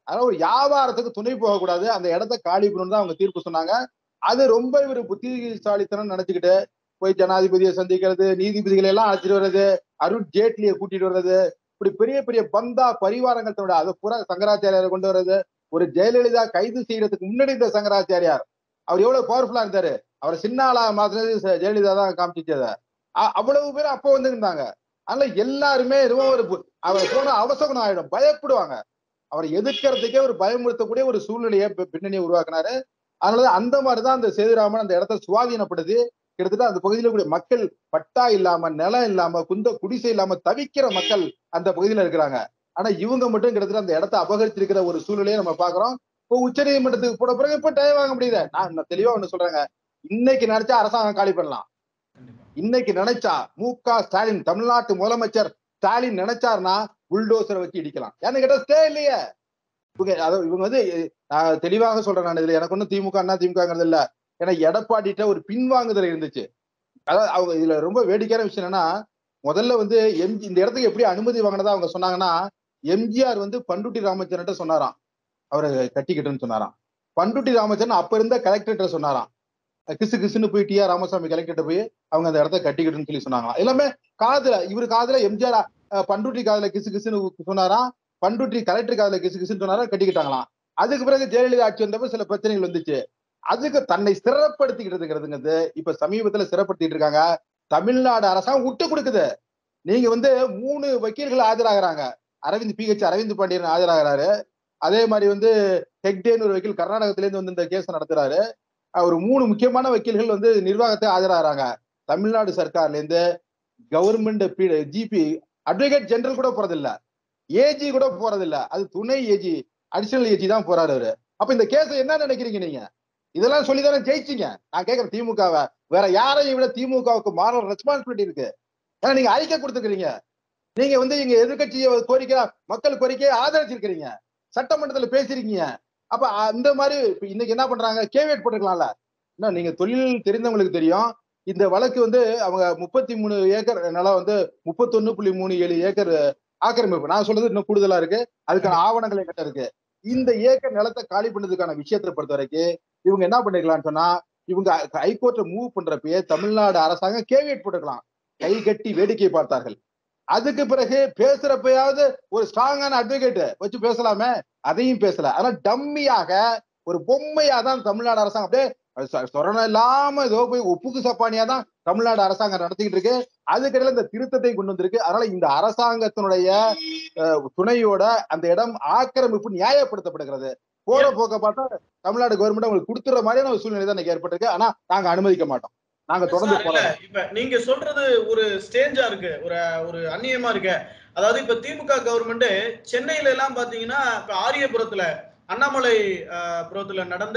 அதனால ஒரு வியாபாரத்துக்கு துணை போகக்கூடாது அந்த இடத்த காலி பண்ணணும் தான் அவங்க தீர்ப்பு சொன்னாங்க அது ரொம்ப இவர் புத்திசாலித்தனம் நினைச்சுக்கிட்டு போய் ஜனாதிபதியை சந்திக்கிறது நீதிபதிகளை எல்லாம் அழைச்சிட்டு வர்றது அருண் ஜேட்லியை கூட்டிட்டு வர்றது இப்படி பெரிய பெரிய பந்தா பரிவாரங்கள் தன்னோட அதை பூரா சங்கராச்சாரியாரை கொண்டு வர்றது ஒரு ஜெயலலிதா கைது செய்யறதுக்கு முன்னாடி இந்த சங்கராச்சாரியார் அவர் எவ்வளவு பவர்ஃபுல்லா இருந்தாரு அவர் சின்ன ஆளா மாத்தினது ச- ஜெயலலிதா தான் காமிச்சிச்சு அதை அ- அவ்வளவு பேர் அப்போ வந்து இருந்தாங்க அதனால எல்லாருமே எதுவும் ஒரு பு- அவர் போன அவசகுணம் ஆயிடும் பயப்படுவாங்க அவரை எதிர்க்கிறதுக்கே ஒரு பயமுறுத்தக்கூடிய ஒரு சூழ்நிலையை பி- பின்னணியை உருவாக்குனாரு அதனால அந்த மாதிரிதான் அந்த சேதுராமன் அந்த இடத்த சுவாதீனப்படுத்தி கிட்டத்தட்ட அந்த பகுதியில கூடிய மக்கள் பட்டா இல்லாம நிலம் இல்லாம குந்த குடிசை இல்லாம தவிக்கிற மக்கள் அந்த பகுதியில இருக்கிறாங்க ஆனா இவங்க மட்டும் கிட்டத்தட்ட அந்த இடத்த அபகரிச்சிருக்கிற ஒரு சூழ்நிலையை நம்ம பாக்குறோம் இப்போ உச்ச நீதிமன்றத்துக்கு போன பிறகு இப்ப டைம் வாங்க முடியுது நான் நான் தெளிவா ஒண்ணு சொல்றேங்க இன்னைக்கு நினைச்சா அரசாங்கம் காலி பண்ணலாம் கண்டிப்பா. இன்னைக்கு நினைச்சா மு க ஸ்டாலின் தமிழ்நாட்டு முதலமைச்சர் ஸ்டாலின் நினைச்சாருன்னா புல்டோசரை வச்சு இடிக்கலாம் ஏன்னு கேட்டா ஸ்டே இல்லையே இவங்க அதாவது இவங்க வந்து நான் தெளிவாக சொல்றேன் நான் இதுல எனக்கு ஒன்றும் திமுக அண்ணா திமுகங்கிறது இல்ல ஏன்னா எடப்பாடிட்ட ஒரு பின்வாங்குதல் இருந்துச்சு அதாவது அவங்க இதுல ரொம்ப வேடிக்கையான விஷயம் என்னன்னா முதல்ல வந்து எம்ஜி இந்த இடத்துக்கு எப்படி அனுமதி வாங்கினதா அவங்க சொன்னாங்கன்னா எம்ஜிஆர் வந்து பண்டுட்டி ராமச்சந்திரன் சொன்னாராம் அவரை கட்டிக்கிட்டுன்னு சொன்னாராம் பண்டுட்டி ராமச்சந்திரன் அப்ப இருந்த கலெக்டர்கிட்ட சொன்னாராம் கிசு கிசுன்னு போய் டி ஆர் ராமசாமி கலெக்டர்கிட்ட போய் அவங்க அந்த இடத்த கட்டிக்கிட்டுன்னு சொல்லி சொன்னாங்களாம் எல்லாமே காதுல இவரு காதுல எம்ஜிஆர் அஹ், பண்டுட்டி காதுல கிசு கிசுன்னு சொன்னாராம் பண்டுட்டி கலெக்டர் காதுல கிசு கிசுன்னு சொன்னாரா கட்டிக்கிட்டாங்களாம் அதுக்கு பிறகு ஜெயலலிதா ஆட்சி வந்தப்ப சில பிரச்சனைகள் வந்துச்சு அதுக்கு தன்னை சிறப்படுத்திக்கிட்டதுங்கிறதுங்கிறது இப்ப சமீபத்துல சிறப்படுத்திட்டு இருக்காங்க தமிழ்நாடு அரசாங்கம் விட்டு கொடுக்குது நீங்க வந்து மூணு வக்கீல்கள் ஆஜராகிறாங்க அரவிந்த் பிஹெச் அரவிந்த் பாண்டியன் ஆஜராகிறாரு அதே மாதிரி வந்து ஹெக்டேன்னு ஒரு வக்கீல் கர்நாடகத்துல இருந்து வந்து இந்த கேஸ் நடத்துறாரு அஹ் ஒரு மூணு முக்கியமான வக்கீல்கள் வந்து நிர்வாகத்தை ஆஜராகிறாங்க தமிழ்நாடு சர்க்கார்ல இருந்து கவர்மெண்ட் ஜிபி அட்வொகேட் ஜெனரல் கூட போறதில்ல ஏஜி கூட போறதில்ல அது துணை ஏஜி அடிஷனல் ஏஜி தான் போறாரு அவரு அப்ப இந்த கேஸ் என்ன நினைக்கிறீங்க நீங்க இதெல்லாம் சொல்லி தானே ஜெயிச்சீங்க நான் கேட்கிறேன் திமுகவை வேற யாரையும் விட திமுகவுக்கு மாரல் ரெஸ்பான்சிபிலிட்டி இருக்கு ஏன்னா நீங்க அறிக்கை கொடுத்துக்கிறீங்க நீங்க வந்து இங்க எதிர்கட்சிய கோரிக்கை மக்கள் கோரிக்கையை ஆதரிச்சிருக்கிறீங்க சட்டமன்றத்துல பேசிருக்கீங்க அப்ப அந்த மாதிரி இப்ப இன்னைக்கு என்ன பண்றாங்க கேவேட் போட்டுக்கலாம்ல இன்னும் நீங்க தொழில் தெரிந்தவங்களுக்கு தெரியும் இந்த வழக்கு வந்து அவங்க முப்பத்தி மூணு ஏக்கர் நிலம் வந்து முப்பத்தொன்னு புள்ளி மூணு ஏழு ஏக்கர் ஆக்கிரமிப்பு நான் சொல்றது இன்னும் கூடுதலா இருக்கு அதுக்கான ஆவணங்கள் என்கிட்ட இருக்கு இந்த ஏக்கர் நிலத்தை காலி பண்ணதுக்கான விஷயத்தை பொறுத்த வரைக்கும் இவங்க என்ன பண்ணிக்கலாம்னு சொன்னா இவங்க ஹைகோர்ட்டை மூவ் பண்றப்பயே தமிழ்நாடு அரசாங்கம் கேவியட் போட்டுக்கலாம் கை கட்டி வேடிக்கை பார்த்தார்கள் அதுக்கு பிறகு பேசுறப்பயாவது ஒரு ஸ்ட்ராங்கான அட்வொகேட் வச்சு பேசலாமே அதையும் பேசல ஆனா டம்மியாக ஒரு பொம்மையா தான் தமிழ்நாடு அரசாங்கம் அப்படியே சொ- சொரணம் இல்லாம ஏதோ போய் ஒப்புக்கு சப்பானியா தான் தமிழ்நாடு அரசாங்கம் நடத்திக்கிட்டு இருக்கு அதுக்கிடையில இந்த திருத்தத்தை கொண்டு வந்திருக்கு அதனால இந்த அரசாங்கத்தினுடைய அஹ், துணையோட அந்த இடம் ஆக்கிரமிப்பு நியாயப்படுத்தப்படுகிறது போற போக்க பார்த்தா தமிழ்நாடு கவர்மெண்ட் உங்களுக்கு கொடுத்துற மாதிரியான ஒரு சூழ்நிலை தான் இன்னைக்கு ஏற்பட்டிருக்கு ஆனா நாங்க அனுமதிக்க மாட்டோம் நாங்க தொடர்ந்து சார், இல்ல, போறோம் இப்ப நீங்க சொல்றது ஒரு ஸ்டேஞ்சா இருக்கு ஒரு ஒரு அந்நியமா இருக்கு அதாவது இப்ப திமுக கவர்மெண்ட் சென்னையில எல்லாம் பாத்தீங்கன்னா இப்ப ஆரியபுரத்துல அண்ணாமலை அஹ், புரத்துல நடந்த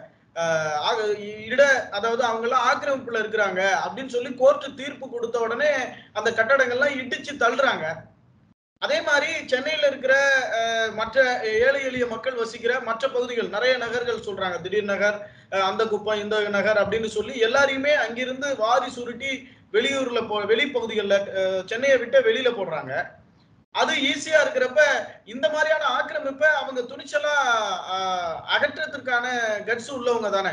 அஹ், ஆக- இட அதாவது அவங்க எல்லாம் ஆக்கிரமிப்புல இருக்கிறாங்க அப்படின்னு சொல்லி கோர்ட் தீர்ப்பு கொடுத்த உடனே அந்த கட்டடங்கள்லாம் இடிச்சு தள்ளுறாங்க அதே மாதிரி சென்னையில இருக்கிற அஹ், மற்ற ஏழை எளிய மக்கள் வசிக்கிற மற்ற பகுதிகள் நிறைய நகர்கள் சொல்றாங்க திடீர் நகர் அஹ், அந்த குப்பம் இந்த நகர் அப்படின்னு சொல்லி எல்லாரையுமே அங்கிருந்து வாரி சுருட்டி வெளியூர்ல போ வெளிப்பகுதிகளில் சென்னையை விட்டு வெளியில போடுறாங்க அது ஈஸியா இருக்கிறப்ப இந்த மாதிரியான ஆக்கிரமிப்பை அவங்க துணிச்சலா அஹ், அகற்றத்துக்கான கட்ஸ் உள்ளவங்க தானே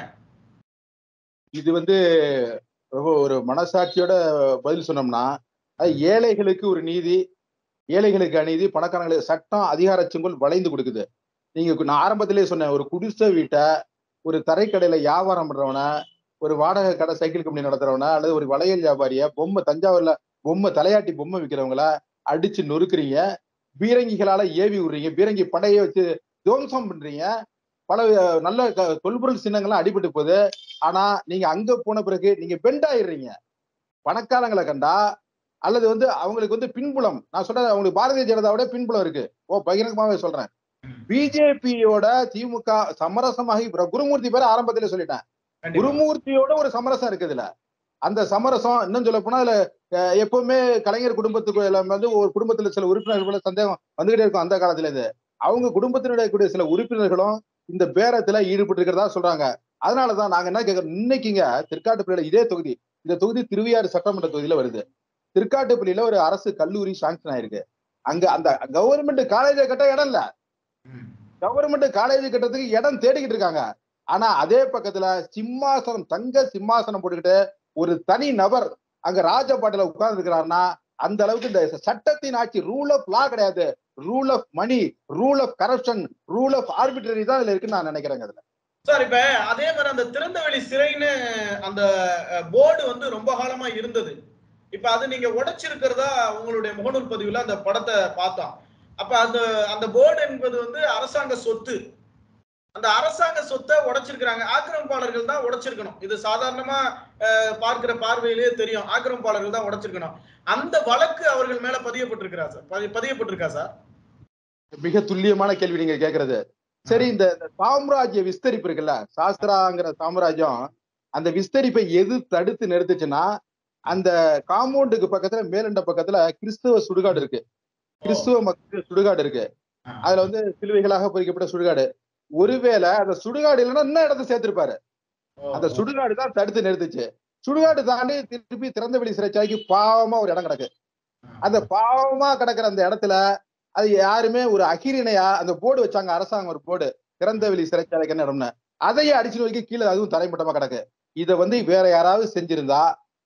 இது வந்து ரொம்ப ஒரு மனசாட்சியோட பதில் சொன்னோம்னா அது ஏழைகளுக்கு ஒரு நீதி ஏழைகளுக்கு அநீதி பணக்காரங்களுக்கு சட்டம் அதிகார செங்கோல் வளைந்து கொடுக்குது நீங்க கு- நான் ஆரம்பத்திலே சொன்னேன் ஒரு குடிசை வீட்டை ஒரு தரைக்கடையில வியாபாரம் பண்றவன ஒரு வாடகை கடை சைக்கிள் கம்பெனி நடத்துறவன அல்லது ஒரு வளையல் வியாபாரிய பொம்மை தஞ்சாவூர்ல பொம்மை தலையாட்டி பொம்மை விற்கிறவங்கள அடிச்சு நொறுக்குறீங்க பீரங்கிகளால ஏவி விடுறீங்க பீரங்கி படையை வச்சு துவம்சம் பண்றீங்க பல அஹ், நல்ல க- தொல்பொருள் சின்னங்கள்லாம் அடிபட்டு போகுது ஆனா நீங்க அங்க போன பிறகு நீங்க பெண்ட் ஆயிடுறீங்க பணக்காரங்களை கண்டா அல்லது வந்து அவங்களுக்கு வந்து பின்புலம் நான் சொல்றேன் அவங்களுக்கு பாரதிய ஜனதாவோட பின்புலம் இருக்கு ஓ பகிரங்கமாவே சொல்றேன் பிஜேபியோட திமுக சமரசமாகி இப்ப குருமூர்த்தி பேர ஆரம்பத்திலே சொல்லிட்டேன் கண்டிப்பா. குருமூர்த்தியோட ஒரு சமரசம் இருக்குது இதுல அந்த சமரசம் இன்னும் சொல்ல போனா அதுல அஹ், எப்பவுமே கலைஞர் குடும்பத்துக்கு எல்லாம் வந்து ஒரு குடும்பத்துல சில உறுப்பினர்கள் சந்தேகம் வந்துகிட்டே இருக்கும் அந்த காலத்துல இருந்து அவங்க குடும்பத்தினுடைய கூடிய சில உறுப்பினர்களும் இந்த பேரத்துல ஈடுபட்டு இருக்கிறதா சொல்றாங்க அதனாலதான் நாங்க என்ன கேட்கறோம் இன்னைக்குங்க திருக்காட்டுப்பள்ளியில இதே தொகுதி இந்த தொகுதி திருவையாறு சட்டமன்ற தொகுதியில வருது திருக்காட்டுப்பள்ளியில ஒரு அரசு கல்லூரி சாங்ஷன் ஆயிருக்கு அங்க அந்த கவர்மெண்ட் காலேஜ கட்ட இடம் இல்ல கவர்மெண்ட் காலேஜ் கட்டுறதுக்கு இடம் தேடிக்கிட்டு இருக்காங்க ஆனா அதே பக்கத்துல சிம்மாசனம் தங்க சிம்மாசனம் போட்டுக்கிட்டு ஒரு தனி நபர் அங்க ராஜபாட்டில உட்கார்ந்து இருக்கிறாருன்னா அந்த அளவுக்கு இந்த சட்டத்தின் ஆட்சி ரூல் ஆஃப் லா கிடையாது rule of money rule of corruption rule of arbitrary தான் இதுல இருக்குன்னு நான் நினைக்கிறேங்க அதுல சார் இப்ப அதே மாதிரி அந்த திறந்தவெளி சிறைன்னு அந்த போர்டு வந்து ரொம்ப காலமா இருந்தது இப்ப அது நீங்க உடைச்சிருக்கிறதா உங்களுடைய முகநூல் பதிவுல அந்த படத்தை பார்த்தோம் அப்ப அந்த அந்த போர்டு என்பது வந்து அரசாங்க சொத்து அந்த அரசாங்க சொத்தை உடைச்சிருக்கிறாங்க ஆக்கிரமிப்பாளர்கள் தான் உடைச்சிருக்கணும் இது சாதாரணமா அஹ், பார்க்கிற பார்வையிலேயே தெரியும் ஆக்கிரமிப்பாளர்கள் தான் உடைச்சிருக்கணும் அந்த வழக்கு அவர்கள் மேல பதியப்பட்டிருக்கிறா சார் பதி- பதியப்பட்டிருக்கா சார் மிக துல்லியமான கேள்வி நீங்க கேக்குறது சரி இந்த இந்த சாம்ராஜ்ய விஸ்தரிப்பு இருக்குல்ல சாஸ்திராங்கிற சாம்ராஜ்யம் அந்த விஸ்தரிப்பை எது தடுத்து நிறுத்துச்சுன்னா அந்த காம்பவுண்டுக்கு பக்கத்துல மேலண்ட பக்கத்துல கிறிஸ்துவ சுடுகாடு இருக்கு கிறிஸ்துவ மக்கள் சுடுகாடு இருக்கு அதுல வந்து சிலுவைகளாக பொறிக்கப்பட்ட சுடுகாடு ஒருவேளை அந்த சுடுகாடு இல்லைன்னா இன்னும் இடத்த சேர்த்திருப்பாரு அந்த சுடுகாடு தான் தடுத்து நிறுத்துச்சு சுடுகாடு தாண்டி திருப்பி திறந்த வெளி சிறைச்சாலைக்கு பாவமா ஒரு இடம் கிடக்கு அந்த பாவமா கிடக்குற அந்த இடத்துல அது யாருமே ஒரு அகிரிணையா அந்த போர்டு வச்சாங்க அரசாங்கம் ஒரு போர்டு திறந்த வெளி சிறைச்சாலைக்கு என்ன இடம்னு அதையே அடிச்சு நோக்கி கீழே அதுவும் தரைமட்டமா கிடக்கு இதை வந்து வேற யாராவது செஞ்சிருந்தா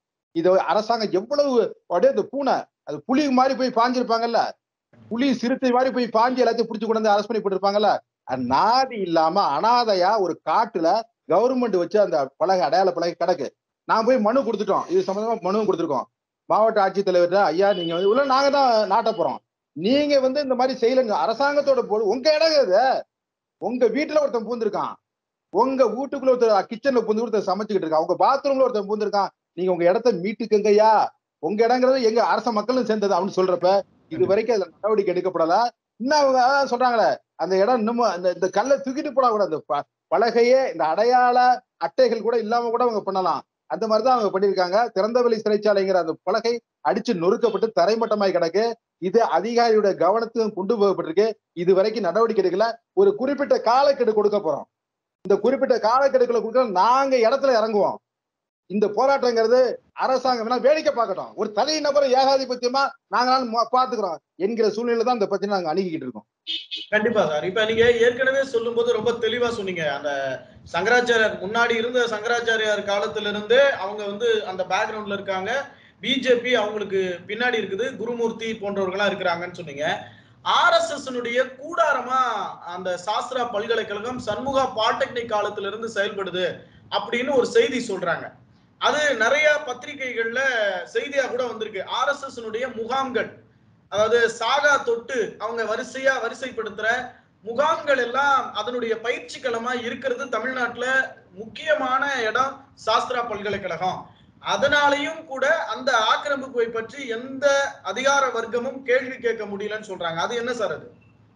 இத அரசாங்கம் எவ்வளவு அப்படியே அந்த பூனை அது புலி மாதிரி போய் பாஞ்சிருப்பாங்கல்ல புலி சிறுத்தை மாதிரி போய் பாஞ்சு எல்லாத்தையும் பிடிச்சு கொண்டு வந்து அரசு பண்ணி போட்டிருப்பாங்கல்ல அது நாதி இல்லாம அனாதையா ஒரு காட்டுல கவர்மெண்ட் வச்சு அந்த பலகை அடையாள பலகை கிடக்கு நான் போய் மனு கொடுத்துட்டோம் இது சம்பந்தமா மனுவும் கொடுத்துருக்கோம் மாவட்ட ஆட்சித்தலைவர்கிட்ட ஐயா நீங்க வந்து உள்ள நாங்க தான் நாட்ட போறோம் நீங்க வந்து இந்த மாதிரி செய்யலங்க அரசாங்கத்தோட போடு உங்க இடம் இது உங்க வீட்டுல ஒருத்தன் பூந்திருக்கான் உங்க வீட்டுக்குள்ள ஒருத்தர் கிச்சன்ல பூந்து ஒருத்தர் சமைச்சுக்கிட்டு இருக்கான் உங்க பாத்ரூம்ல ஒருத்தன் பூந்திருக்கான் நீங்க உங்க இடத்த மீட்டுக்கங்கய்யா உங்க இடங்கிறது எங்க அரச மக்களும் சேர்ந்தது அப்படின்னு சொல்றப்ப இது வரைக்கும் அதுல நடவடிக்கை எடுக்கப்படல இன்னும் அவங்க அதான் சொல்றாங்களே அந்த இடம் இன்னமும் அந்த இந்த கல்லை தூக்கிட்டு போடக்கூடாது அந்த ப- பலகையே இந்த அடையாள அட்டைகள் கூட இல்லாம கூட அவங்க பண்ணலாம் அந்த மாதிரிதான் அவங்க பண்ணியிருக்காங்க திறந்தவெளி சிறைச்சாலைங்கிற அந்த பலகை அடிச்சு நொறுக்கப்பட்டு தரைமட்டமாய் கிடக்கு இது அதிகாரியோட கவனத்துக்கும் கொண்டு போகப்பட்டிருக்கு இது வரைக்கும் நடவடிக்கை எடுக்கல ஒரு குறிப்பிட்ட காலக்கெடு கொடுக்க போறோம் இந்த குறிப்பிட்ட காலக்கெடுக்குள்ள கொடுக்க நாங்க இடத்துல இறங்குவோம் இந்த போராட்டங்கிறது அரசாங்கம் வேணா வேடிக்கை பார்க்கட்டும் ஒரு தனி நபரை ஏகாதிபத்தியமா நாங்களாலும் மு- பாத்துக்கிறோம் என்கிற சூழ்நிலை தான் இந்த பத்தி நாங்க அணுகிக்கிட்டு இருக்கோம் கண்டிப்பா சார் இப்ப நீங்க ஏற்கனவே சொல்லும்போது ரொம்ப தெளிவா சொன்னீங்க அந்த சங்கராச்சாரியார் முன்னாடி இருந்த சங்கராச்சாரியார் காலத்துல இருந்தே அவங்க வந்து அந்த பேக்ரவுண்ட்ல இருக்காங்க பிஜேபி அவங்களுக்கு பின்னாடி இருக்குது குருமூர்த்தி போன்றவர்களா இருக்கிறாங்கன்னு சொன்னீங்க ஆர்எஸ்எஸ் கூடாரமா அந்த சாஸ்திரா பல்கலைக்கழகம் சண்முகா பாலிடெக்னிக் காலத்துல இருந்து செயல்படுது அப்படின்னு ஒரு செய்தி சொல்றாங்க அது நிறைய பத்திரிகைகள்ல செய்தியா கூட வந்திருக்கு ஆர்எஸ்எஸ் முகாம்கள் அதாவது சாகா தொட்டு அவங்க வரிசையா வரிசைப்படுத்துற முகாம்கள் எல்லாம் அதனுடைய பயிற்சி களமா இருக்கிறது தமிழ்நாட்டுல முக்கியமான இடம் சாஸ்திரா பல்கலைக்கழகம் அதனாலையும் கூட அந்த ஆக்கிரமிப்பை பற்றி எந்த அதிகார வர்க்கமும் கேள்வி கேட்க முடியலன்னு சொல்றாங்க அது என்ன சார் அது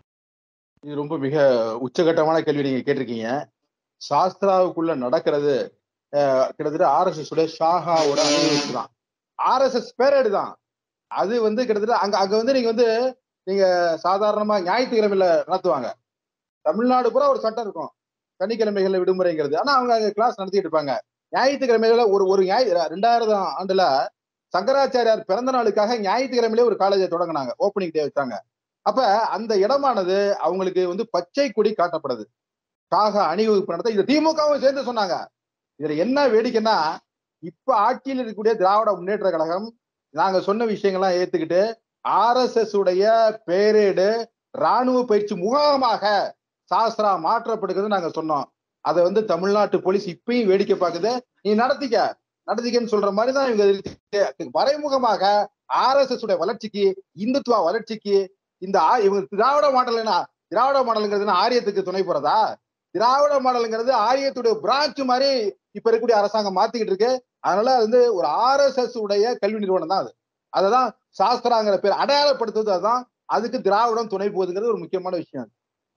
இது ரொம்ப மிக உச்சகட்டமான கேள்வி நீங்க கேட்டிருக்கீங்க சாஸ்திராவுக்குள்ள நடக்கிறது அஹ், கிட்டத்தட்ட ஆர்எஸ்எஸ் உடைய ஷாகாவோட அணிவகுப்பு தான் ஆர்எஸ்எஸ் பேரேடு தான் அது வந்து கிட்டத்தட்ட அங்க அங்க வந்து நீங்க வந்து நீங்க சாதாரணமா ஞாயிற்றுக்கிழமையில நடத்துவாங்க தமிழ்நாடு பூரா ஒரு சட்டம் இருக்கும் சனிக்கிழமைகள்ல விடுமுறைங்கிறது ஆனா அவங்க அங்க கிளாஸ் நடத்திட்டு இருப்பாங்க ஞாயிற்றுக்கிழமையில ஒரு ஒரு ஞாயி ரெண்டாயிரம் ஆண்டுல சங்கராச்சாரியார் பிறந்த நாளுக்காக ஞாயிற்றுக்கிழமையிலே ஒரு காலேஜை தொடங்கினாங்க ஓப்பனிங் டே வச்சாங்க அப்ப அந்த இடமானது அவங்களுக்கு வந்து பச்சை கொடி காட்டப்படுது காக அணிவகுப்பு நடத்த இது திமுகவும் சேர்ந்து சொன்னாங்க இதுல என்ன வேடிக்கைன்னா இப்ப ஆட்சியில் இருக்கக்கூடிய திராவிட முன்னேற்ற கழகம் நாங்க சொன்ன விஷயங்கள்லாம் ஏத்துக்கிட்டு ஆர்எஸ்எஸ் உடைய பேரேடு ராணுவ பயிற்சி முகாமாக சாஸ்திரா மாற்றப்படுகிறது நாங்க சொன்னோம் அதை வந்து தமிழ்நாட்டு போலீஸ் இப்பயும் வேடிக்கை பார்க்குது நீ நடத்திக்க நடத்திக்கன்னு சொல்ற மாதிரி தான் இவங்க இருக்கு. மறைமுகமாக ஆர்எஸ்எஸ் உடைய வளர்ச்சிக்கு இந்துத்துவ வளர்ச்சிக்கு இந்த ஆ- இவங்க திராவிட மாடல் என்ன திராவிட மாடலுங்கிறது என்ன ஆரியத்துக்கு துணை போறதா திராவிட மாடலுங்கிறது ஆரியத்துடைய பிரான்ச் மாதிரி இப்ப இருக்கக்கூடிய அரசாங்கம் மாத்திக்கிட்டு இருக்கு அதனால அது வந்து ஒரு ஆர்எஸ்எஸ் உடைய கல்வி நிறுவனம் தான் அது அததான் சாஸ்திராங்கிற பேர் அடையாளப்படுத்துவது அதுதான் அதுக்கு திராவிடம் துணை போகுதுங்கிறது ஒரு முக்கியமான விஷயம்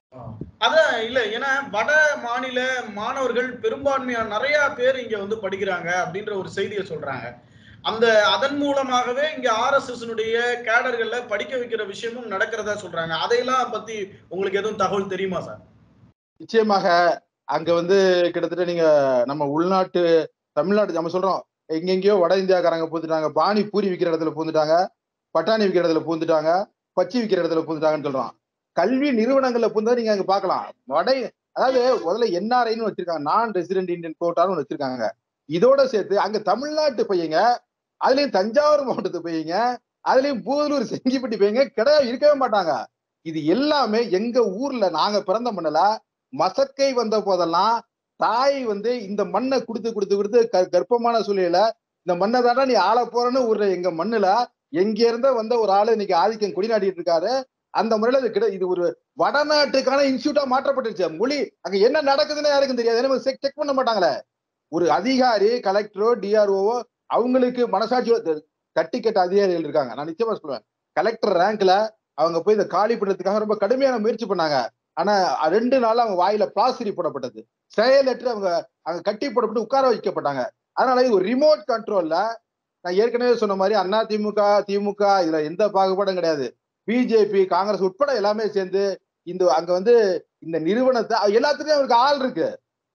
அதான் இல்ல ஏன்னா வட மாநில மாணவர்கள் பெரும்பான்மையா நிறைய பேர் இங்க வந்து படிக்கிறாங்க அப்படின்ற ஒரு செய்தியை சொல்றாங்க அந்த அதன் மூலமாகவே இங்க ஆர்எஸ்எஸ் கேடர்கள்ல படிக்க வைக்கிற விஷயமும் நடக்கிறதா சொல்றாங்க அதையெல்லாம் பத்தி உங்களுக்கு எதுவும் தகவல் தெரியுமா சார் நிச்சயமாக அங்க வந்து கிட்டத்தட்ட நீங்க நம்ம உள்நாட்டு தமிழ்நாட்டு நம்ம சொல்றோம் எங்கெங்கேயோ வட இந்தியாக்காரங்க பூந்துட்டாங்க பானி பூரி விற்கிற இடத்துல பூந்துட்டாங்க பட்டாணி விற்கிற இடத்துல பூந்துட்டாங்க பச்சி விற்கிற இடத்துல பூந்துட்டாங்கன்னு சொல்றோம் கல்வி நிறுவனங்கள்ல புந்தா நீங்க அங்க பார்க்கலாம் வடை அதாவது முதல்ல என்ஆர்ஐன்னு வச்சிருக்காங்க நான் ரெசிடென்ட் இந்தியன் கோட்டான்னு ஒண்ணு வச்சிருக்காங்க இதோட சேர்த்து அங்க தமிழ்நாட்டு பையங்க அதுலயும் தஞ்சாவூர் மாவட்டத்து பையங்க அதுலயும் பூதலூர் செங்கிப்பட்டி பையங்க கிடையாது இருக்கவே மாட்டாங்க இது எல்லாமே எங்க ஊர்ல நாங்க பிறந்த மண்ணுல மசக்கை வந்த போதெல்லாம் தாய் வந்து இந்த மண்ணை கொடுத்து கொடுத்து கொடுத்து க- கர்ப்பமான சூழ்நிலையில இந்த மண்ணை தானே நீ ஆள போறன்னு ஒரு எங்க மண்ணுல எங்க இருந்த வந்த ஒரு ஆளு இன்னைக்கு ஆதிக்கம் கொடிநாட்டிட்டு இருக்காரு அந்த முறையில இது கிட இது ஒரு வடநாட்டுக்கான இன்ஸ்டியூட்டா மாற்றப்பட்டுருச்சு மொழி அங்க என்ன நடக்குதுன்னு யாருக்கும் தெரியாது செக் செக் பண்ண மாட்டாங்களே ஒரு அதிகாரி கலெக்டரோ டிஆர்ஓவோ அவங்களுக்கு மனசாட்சி தட்டி கட்ட அதிகாரிகள் இருக்காங்க நான் நிச்சயமா சொல்லுவேன் கலெக்டர் ரேங்க்ல அவங்க போய் இதை காலி பண்றதுக்காக ரொம்ப கடுமையான முயற்சி பண்ணாங்க ஆனா ரெண்டு நாள் அவங்க வாயில பிளாஸ்டரி போடப்பட்டது செயலற்று அவங்க அங்க கட்டி போடப்பட்டு உட்கார வைக்கப்பட்டாங்க அதனால இது ஒரு ரிமோட் கண்ட்ரோல்ல நான் ஏற்கனவே சொன்ன மாதிரி அண்ணா திமுக திமுக இதுல எந்த பாகுபாடும் கிடையாது பிஜேபி காங்கிரஸ் உட்பட எல்லாமே சேர்ந்து இந்த அங்க வந்து இந்த நிறுவனத்தை எல்லாத்துலயும் அவருக்கு ஆள் இருக்கு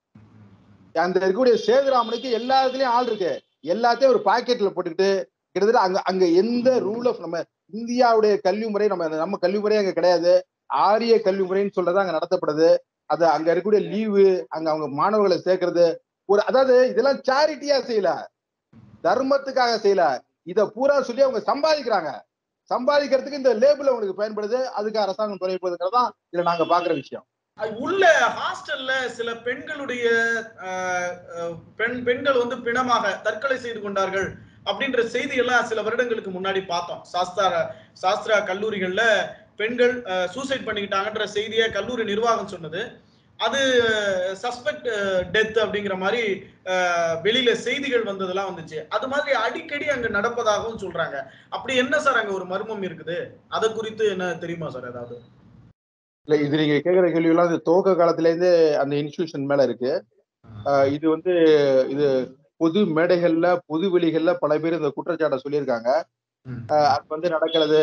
அந்த இருக்கக்கூடிய சேதுராமனுக்கு எல்லா இடத்துலயும் ஆள் இருக்கு எல்லாத்தையும் ஒரு பாக்கெட்ல போட்டுக்கிட்டு கிட்டத்தட்ட அங்க அங்க எந்த ரூல் ஆஃப் நம்ம இந்தியாவுடைய கல்வி முறை நம்ம நம்ம கல்வி முறை அங்க கிடையாது ஆரிய கல்வி முறைன்னு சொல்றது அங்க நடத்தப்படுது அது அங்க இருக்கக்கூடிய லீவு அங்க அவங்க மாணவர்களை சேர்க்கறது ஒரு அதாவது இதெல்லாம் சேரிட்டியா செய்யல தர்மத்துக்காக செய்யல இத பூரா சொல்லி அவங்க சம்பாதிக்கிறாங்க சம்பாதிக்கிறதுக்கு இந்த லேபிள் அவங்களுக்கு பயன்படுது அதுக்கு அரசாங்கம் துணை போகுதுங்கிறது தான் இதுல நாங்க பாக்குற விஷயம் அது உள்ள ஹாஸ்டல்ல சில பெண்களுடைய அஹ், அஹ், பெண் பெண்கள் வந்து பிணமாக தற்கொலை செய்து கொண்டார்கள் அப்படின்ற செய்தி எல்லாம் சில வருடங்களுக்கு முன்னாடி பார்த்தோம் சாஸ்திர சாஸ்திரா கல்லூரிகள்ல பெண்கள் சூசைட் பண்ணிக்கிட்டாங்கன்ற செய்தியை கல்லூரி நிர்வாகம் சொன்னது அது சஸ்பெக்ட் டெத் அப்படிங்கிற மாதிரி அஹ், வெளியில செய்திகள் வந்ததெல்லாம் வந்துச்சு அது மாதிரி அடிக்கடி அங்க நடப்பதாகவும் சொல்றாங்க அப்படி என்ன சார் அங்க ஒரு மர்மம் இருக்குது அதை குறித்து என்ன தெரியுமா சார் ஏதாவது இல்ல இது நீங்க கேக்குற கேள்வி எல்லாம் இது துவக்க காலத்துல இருந்து அந்த இன்ஸ்டிடியூஷன் மேல இருக்கு ஆஹ் இது வந்து இது பொது மேடைகள்ல பொது வெளிகள்ல பல பேர் இந்த குற்றச்சாட்டை சொல்லியிருக்காங்க ம். ஆஹ் அது வந்து நடக்கிறது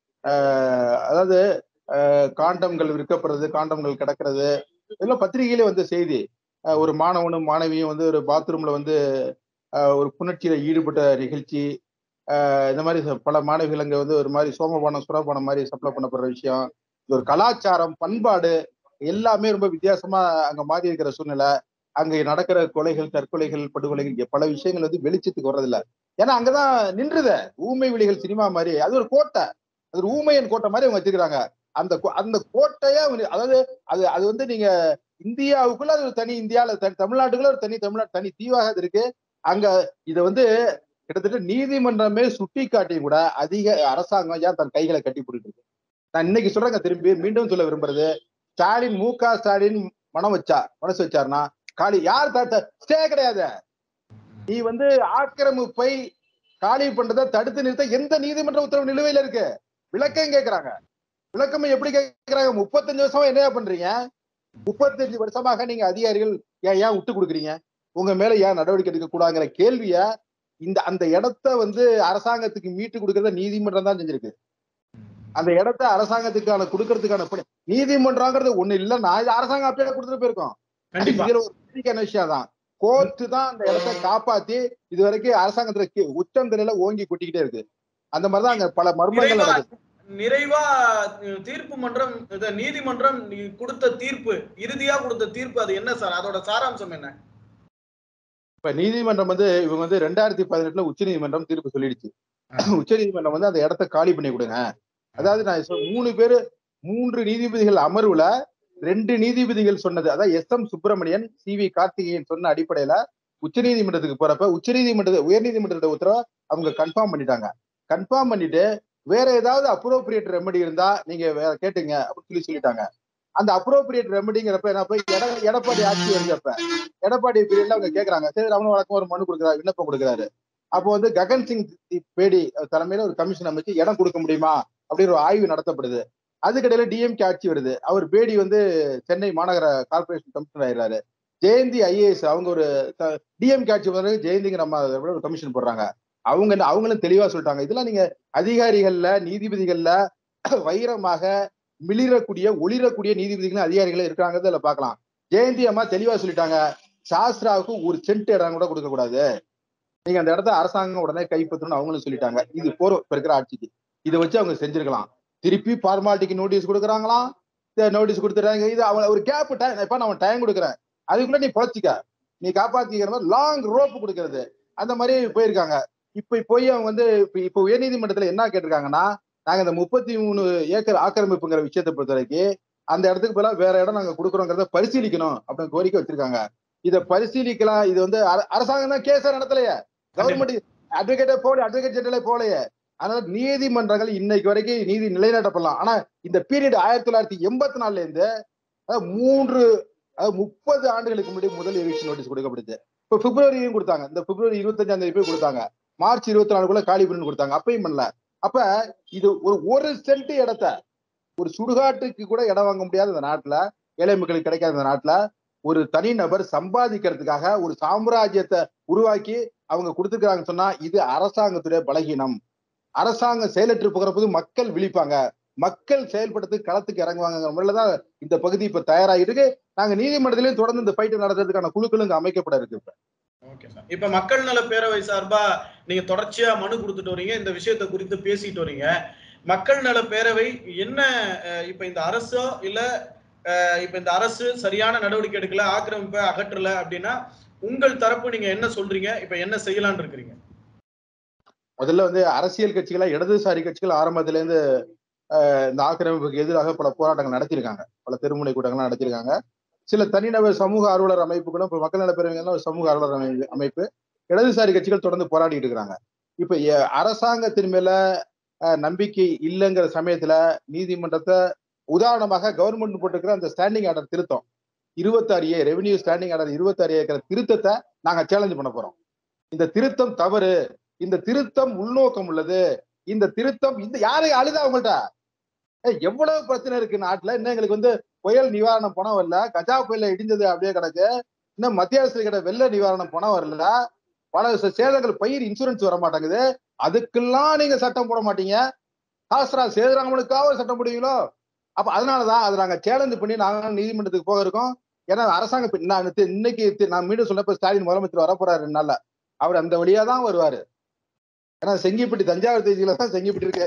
ஆஹ் அதாவது ஆஹ் காண்டம்கள் விற்கப்படுறது காண்டம்கள் கிடக்கிறது இதெல்லாம் பத்திரிகையிலே வந்த செய்தி ஆஹ் ஒரு மாணவனும் மாணவியும் வந்து ஒரு பாத்ரூம்ல வந்து ஆஹ் ஒரு புணர்ச்சியில ஈடுபட்ட நிகழ்ச்சி ஆஹ் இந்த மாதிரி ச- பல மாணவிகள் அங்க வந்து ஒரு மாதிரி சோமபானம் சுரபானம் மாதிரி சப்ளை பண்ணப்படுற விஷயம் இது ஒரு கலாச்சாரம் பண்பாடு எல்லாமே ரொம்ப வித்தியாசமா அங்க மாறி இருக்கிற சூழ்நிலை அங்க நடக்கிற கொலைகள் தற்கொலைகள் படுகொலைகள் இங்க பல விஷயங்கள் வந்து வெளிச்சத்துக்கு வர்றதில்ல ஏன்னா அங்கதான் நின்றுத ஊமை விழிகள் சினிமா மாதிரி அது ஒரு கோட்டை அது ஒரு ஊமையன் கோட்டை மாதிரி அவங்க வச்சிருக்காங்க அந்த கோ- அந்த கோட்டையா அவங்க- அதாவது அது அது வந்து நீங்க இந்தியாவுக்குள்ள அது ஒரு தனி இந்தியால தனி தமிழ்நாட்டுக்குள்ள ஒரு தனி தமிழ்நாடு தனி தீவாக அது இருக்கு அங்க இத வந்து கிட்டத்தட்ட நீதிமன்றமே சுட்டி காட்டியும் கூட அதிக அரசாங்கம் ஏன் தன் கைகளை கட்டி போட்டுட்டு இருக்கு நான் இன்னைக்கு சொல்றேங்க திரும்பி மீண்டும் சொல்ல விரும்புறது ஸ்டாலின் மு க ஸ்டாலின் மனம் வச்சா மனசு வச்சாருன்னா காலி யார் ஸ்டே கிடையாது நீ வந்து ஆக்கிரமிப்பை காலி பண்றதை தடுத்து நிறுத்த எந்த நீதிமன்ற உத்தரவு நிலுவையில இருக்கு விளக்கம் கேக்குறாங்க விளக்கம் எப்படி கேக்குறாங்க முப்பத்தஞ்சு வருஷமா என்னையா பண்றீங்க முப்பத்தஞ்சு வருஷமாக நீங்க அதிகாரிகள் ஏன் ஏன் விட்டு கொடுக்குறீங்க உங்க மேல ஏன் நடவடிக்கை எடுக்க கூடாதுங்கிற கேள்விய இந்த அந்த இடத்த வந்து அரசாங்கத்துக்கு மீட்டு கொடுக்கறத நீதிமன்றம் தான் செஞ்சிருக்கு அந்த இடத்த அரசாங்கத்துக்கான கொடுக்கறதுக்கான பணி நீதிமன்றங்கிறது ஒண்ணு இல்லைன்னா இது அரசாங்கம் அப்பயே கொடுத்துட்டு போயிருக்கோம் கண்டிப்பா இதுல ஒரு முக்கியமான விஷயம் தான் கோர்ட்டு தான் அந்த இடத்த காப்பாத்தி இது வரைக்கும் அரசாங்கத்துல கீ- உச்சம் தலையில ஓங்கி கொட்டிக்கிட்டே இருக்கு அந்த மாதிரிதான் அங்க பல மர்மங்கள் நிறைவா நடக்குது நிறைவா அஹ், தீர்ப்பு மன்றம் இது நீதிமன்றம் நீ கொடுத்த தீர்ப்பு இறுதியா கொடுத்த தீர்ப்பு அது என்ன சார் அதோட சாராம்சம் என்ன இப்ப நீதிமன்றம் வந்து இவங்க வந்து ரெண்டாயிரத்தி பதினெட்டுல உச்ச நீதிமன்றம் தீர்ப்பு சொல்லிடுச்சு உச்ச நீதிமன்றம் வந்து அந்த இடத்த காலி பண்ணி கொடுங்க அதாவது நான் சொ- மூணு பேரு மூன்று நீதிபதிகள் அமர்வுல ரெண்டு நீதிபதிகள் சொன்னது அதாவது S M Subramanian C V Karthikeyan சொன்ன அடிப்படையில உச்ச நீதிமன்றத்துக்கு போறப்ப உச்ச நீதிமன்ற உயர் நீதிமன்றத்தோட உத்தரவை அவங்க கன்ஃபார்ம் பண்ணிட்டாங்க கன்ஃபார்ம் பண்ணிட்டு வேற ஏதாவது அப்ரோப்ரியேட் ரெமெடி இருந்தா நீங்க வேற கேட்டுங்க அப்படின்னு சொல்லி சொல்லிட்டாங்க அந்த அப்ரோப்ரியேட் ரெமெடிங்கிறப்ப என்ன போய் எட எடப்பாடி ஆட்சி வருகிறப்ப எடப்பாடி பீரியட்ல அவங்க கேக்குறாங்க சரி ரமண வழக்கம் ஒரு மனு கொடுக்குறாரு விண்ணப்பம் கொடுக்குறாரு அப்போ வந்து ககன் சிங் பேடி தலைமையில ஒரு கமிஷன் அமைச்சு இடம் கொடுக்க முடியுமா அப்படின்னு ஒரு ஆய்வு நடத்தப்படுது அதுக்கிடையில டிஎம்கே ஆட்சி வருது அவர் பேடி வந்து சென்னை மாநகர கார்பரேஷன் கமிஷனர் ஆயிடுறாரு ஜெயந்தி ஐஏஎஸ் அவங்க ஒரு டிஎம்கே ஆட்சி வந்து ஜெயந்திங்க நம்ம ஒரு கமிஷன் போடுறாங்க அவங்க என்ன- அவங்களும் தெளிவா சொல்லிட்டாங்க இதெல்லாம் நீங்க அதிகாரிகள்ல நீதிபதிகள்ல வைரமாக மிளிரக்கூடிய ஒளிரக்கூடிய நீதிபதிகளும் அதிகாரிகளும் இருக்காங்கிறத இதுல பார்க்கலாம் ஜெயந்தி அம்மா தெளிவா சொல்லிட்டாங்க சாஸ்திராவுக்கு ஒரு சென்ட் இடம் கூட கொடுக்க கூடாது நீங்க அந்த இடத்த அரசாங்கம் உடனே கைப்பற்றணும்னு அவங்களும் சொல்லிட்டாங்க இது போறோம் இப்ப இருக்கிற ஆட்சிக்கு இதை வச்சு அவங்க செஞ்சிருக்கலாம் திருப்பி ஃபார்மாலிட்டிக்கு நோட்டீஸ் கொடுக்குறாங்களாம் நோட்டீஸ் கொடுத்துறாங்க இது அவன் ஒரு கேப் டைம் இப்ப நான் டைம் கொடுக்குறேன் அதுக்குள்ள நீ பொழைச்சிக்க நீ காப்பாத்திக்கிற மாதிரி லாங் ரோப் கொடுக்கறது அந்த மாதிரி போயிருக்காங்க இப்ப போய் அவங்க வந்து இப்ப இப்ப உயர்நீதிமன்றத்துல என்ன கேட்டிருக்காங்கன்னா நாங்க இந்த முப்பத்தி மூணு ஏக்கர் ஆக்கிரமிப்புங்கிற விஷயத்தை பொறுத்த வரைக்கும் அந்த இடத்துக்கு பதிலாக வேற இடம் நாங்க கொடுக்குறோங்கிறத பரிசீலிக்கணும் அப்படின்னு கோரிக்கை வச்சிருக்காங்க இதை பரிசீலிக்கலாம் இது வந்து அர- அரசாங்கம் தான் கேஸ நடத்தலையே கவர்மெண்ட் அட்வொகேட்டே போல அட்வொகேட் ஜெனரலே போலையே அதனால நீதிமன்றங்கள் இன்னைக்கு வரைக்கும் நீதி நிலைநாட்டப்படலாம் ஆனா இந்த பீரியட் ஆயிரத்தி தொள்ளாயிரத்தி எண்பத்தி நாலுல இருந்து அதாவது மூன்று அதாவது முப்பது ஆண்டுகளுக்கு முன்னாடி முதல் எவிக்ஷன் நோட்டீஸ் கொடுக்கப்படுது இப்ப பிப்ரவரியும் கொடுத்தாங்க இந்த பிப்ரவரி இருபத்தஞ்சாம் தேதி போய் கொடுத்தாங்க மார்ச் இருபத்தி நாலுக்குள்ள காலி பண்ணி கொடுத்தாங்க அப்பயும் பண்ணல அப்ப இது ஒரு ஒரு சென்ட் இடத்த ஒரு சுடுகாட்டுக்கு கூட இடம் வாங்க முடியாத இந்த நாட்டுல ஏழை மக்களுக்கு கிடைக்காத இந்த நாட்டுல ஒரு தனிநபர் சம்பாதிக்கிறதுக்காக ஒரு சாம்ராஜ்யத்தை உருவாக்கி அவங்க கொடுத்துருக்காங்கன்னு சொன்னா இது அரசாங்கத்துடைய பலகீனம் அரசாங்கம் செயலற்று போகிற போது மக்கள் விழிப்பாங்க மக்கள் செயல்படுத்து களத்துக்கு இறங்குவாங்க முறையில தான் இந்த பகுதி இப்ப தயாராகிட்டு இருக்கு நாங்க நீதிமன்றத்திலையும் தொடர்ந்து இந்த ஃபைட் நடத்துறதுக்கான குழுக்கள் இங்க அமைக்கப்பட இருக்கு இப்ப ஓகே சார் இப்ப மக்கள் நல பேரவை சார்பா நீங்க தொடர்ச்சியா மனு கொடுத்துட்டு வரீங்க இந்த விஷயத்தை குறித்து பேசிட்டு வரீங்க மக்கள் நல பேரவை என்ன அஹ், இப்ப இந்த அரசோ இல்ல அஹ், இப்ப இந்த அரசு சரியான நடவடிக்கை எடுக்கல ஆக்கிரமிப்பை அகற்றல அப்படின்னா உங்கள் தரப்பு நீங்க என்ன சொல்றீங்க இப்ப என்ன செய்யலாம்னு இருக்கிறீங்க முதல்ல வந்து அரசியல் கட்சிகளா இடதுசாரி கட்சிகள் ஆரம்பத்துல இருந்து அஹ், இந்த ஆக்கிரமிப்புக்கு எதிராக பல போராட்டங்கள் நடத்தியிருக்காங்க பல தெருமுனை கூட்டங்கள் நடத்தியிருக்காங்க சில தனிநபர் சமூக ஆர்வலர் அமைப்புகளும் இப்ப மக்கள் நலப்பெருமைகள் ஒரு சமூக ஆர்வலர் அமை- அமைப்பு இடதுசாரி கட்சிகள் தொடர்ந்து போராடிட்டு இருக்கிறாங்க இப்ப எ- அரசாங்கத்தின் மேல அஹ், நம்பிக்கை இல்லைங்கிற சமயத்துல நீதிமன்றத்தை உதாரணமாக கவர்மெண்ட் போட்டிருக்கிற அந்த ஸ்டாண்டிங் ஆர்டர் திருத்தம் இருபத்தாறு ஏ ரெவென்யூ ஸ்டாண்டிங் ஆர்டர் இருபத்தாறு ஏக்கிற திருத்தத்தை நாங்க சேலஞ்ச் பண்ண போறோம் இந்த திருத்தம் தவறு இந்த திருத்தம் உள்நோக்கம் உள்ளது இந்த திருத்தம் இந்த யாரு அழுதா அவங்கள்ட்ட ஏய், எவ்வளவு பிரச்சனை இருக்கு நாட்டுல இன்னும் எங்களுக்கு வந்து புயல் நிவாரணம் பணம் வரல கஜா புயல இடிஞ்சது அப்படியே கிடக்கு இன்னும் மத்திய அரசு கிட்ட வெள்ள நிவாரணம் பணம் வரல பல ச- சேதங்கள் பயிர் இன்சூரன்ஸ் வர மாட்டேங்குது அதுக்கெல்லாம் நீங்க சட்டம் போட மாட்டீங்க சாஸ்திரா சேதுராமனுக்காக ஒரு சட்டம் போடுவீங்களோ அப்ப அதனாலதான் அதை நாங்க சேலஞ்சு பண்ணி நாங்க நீதிமன்றத்துக்கு போக இருக்கோம் ஏன்னா அரசாங்கம் இப்ப நான் தி- இன்னைக்கு தி- நான் மீண்டும் சொன்னப்ப ஸ்டாலின் முதலமைச்சர் வரப்போறாரு ரெண்டு நாள்ல அவர் அந்த வழியா தான் வருவாரு ஏன்னா செங்கிப்பட்டி தஞ்சாவூர் தேதியில தான் செங்கிப்பட்டி இருக்கு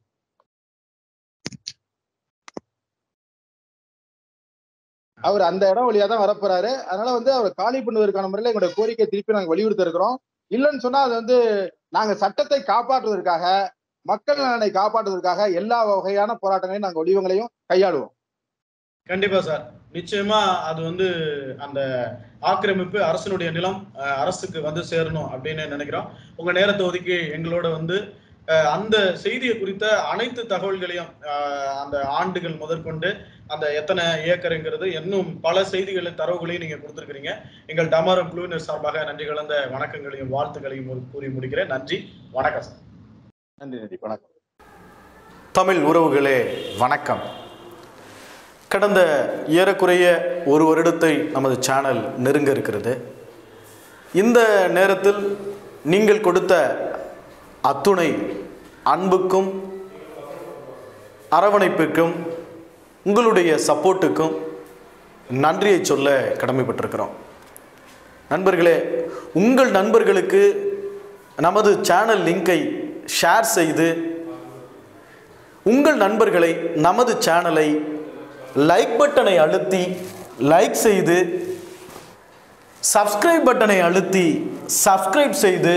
அவர் அந்த இடம் வழியா தான் வரப்போறாரு அதனால வந்து அவர் காலி பண்ணுவதற்கான முறையில எங்களுடைய கோரிக்கை திருப்பி நாங்க வலியுறுத்த இருக்கிறோம் இல்லைன்னு சொன்னா அது வந்து நாங்க சட்டத்தை காப்பாற்றுவதற்காக மக்கள் நலனை காப்பாற்றுவதற்காக எல்லா வகையான போராட்டங்களையும் நாங்க வடிவங்களையும் கையாளுவோம் கண்டிப்பா சார் நிச்சயமா அது வந்து அந்த ஆக்கிரமிப்பு அரசனுடைய நிலம் அஹ், அரசுக்கு வந்து சேரணும் அப்படின்னு நினைக்கிறோம் உங்க நேரத்தை ஒதுக்கி எங்களோட வந்து அஹ், அந்த செய்தியை குறித்த அனைத்து தகவல்களையும் அஹ், அந்த ஆண்டுகள் முதற்கொண்டு அந்த எத்தனை ஏக்கருங்கிறது இன்னும் பல செய்திகளை தரவுகளையும் நீங்க கொடுத்துருக்கீங்க எங்கள் டமாரம் குழுவினர் சார்பாக நன்றி கலந்த வணக்கங்களையும் வாழ்த்துக்களையும் கூறி முடிக்கிறேன் நன்றி வணக்கம் சார் நன்றி நன்றி வணக்கம் தமிழ் உறவுகளே வணக்கம் கடந்த ஏறக்குறைய ஒரு வருடத்தை நமது சேனல் நெருங்க இருக்கிறது இந்த நேரத்தில் நீங்கள் கொடுத்த அத்துணை அன்புக்கும் அரவணைப்புக்கும் உங்களுடைய சப்போர்ட்டுக்கும் நன்றியை சொல்ல கடமைப்பட்டிருக்கிறோம் நண்பர்களே உங்கள் நண்பர்களுக்கு நமது சேனல் லிங்கை ஷேர் செய்து உங்கள் நண்பர்களை நமது சேனலை லைக் பட்டனை அழுத்தி லைக் செய்து சப்ஸ்கிரைப் பட்டனை அழுத்தி சப்ஸ்கிரைப் செய்து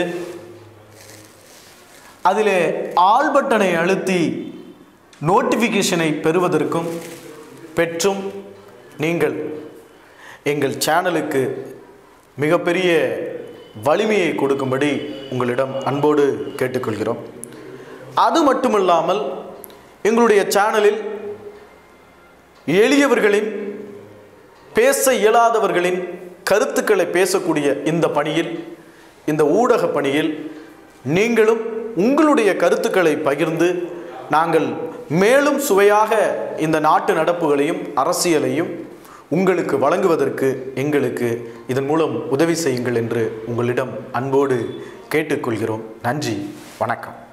அதிலே ஆல் பட்டனை அழுத்தி நோட்டிஃபிகேஷனை பெறுவதற்கும் பெற்றும் நீங்கள் எங்கள் சேனலுக்கு மிகப்பெரிய வலிமையை கொடுக்கும்படி உங்களிடம் அன்போடு கேட்டுக்கொள்கிறோம் அது மட்டுமல்லாமல் எங்களுடைய சேனலில் எளியவர்களின் பேச இயலாதவர்களின் கருத்துக்களை பேசக்கூடிய இந்த பணியில் இந்த ஊடக பணியில் நீங்களும் உங்களுடைய கருத்துக்களை பகிர்ந்து நாங்கள் மேலும் சுவையாக இந்த நாட்டு நடப்புகளையும் அரசியலையும் உங்களுக்கு வழங்குவதற்கு எங்களுக்கு இதன் மூலம் உதவி செய்யுங்கள் என்று உங்களிடம் அன்போடு கேட்டுக்கொள்கிறோம் நன்றி வணக்கம்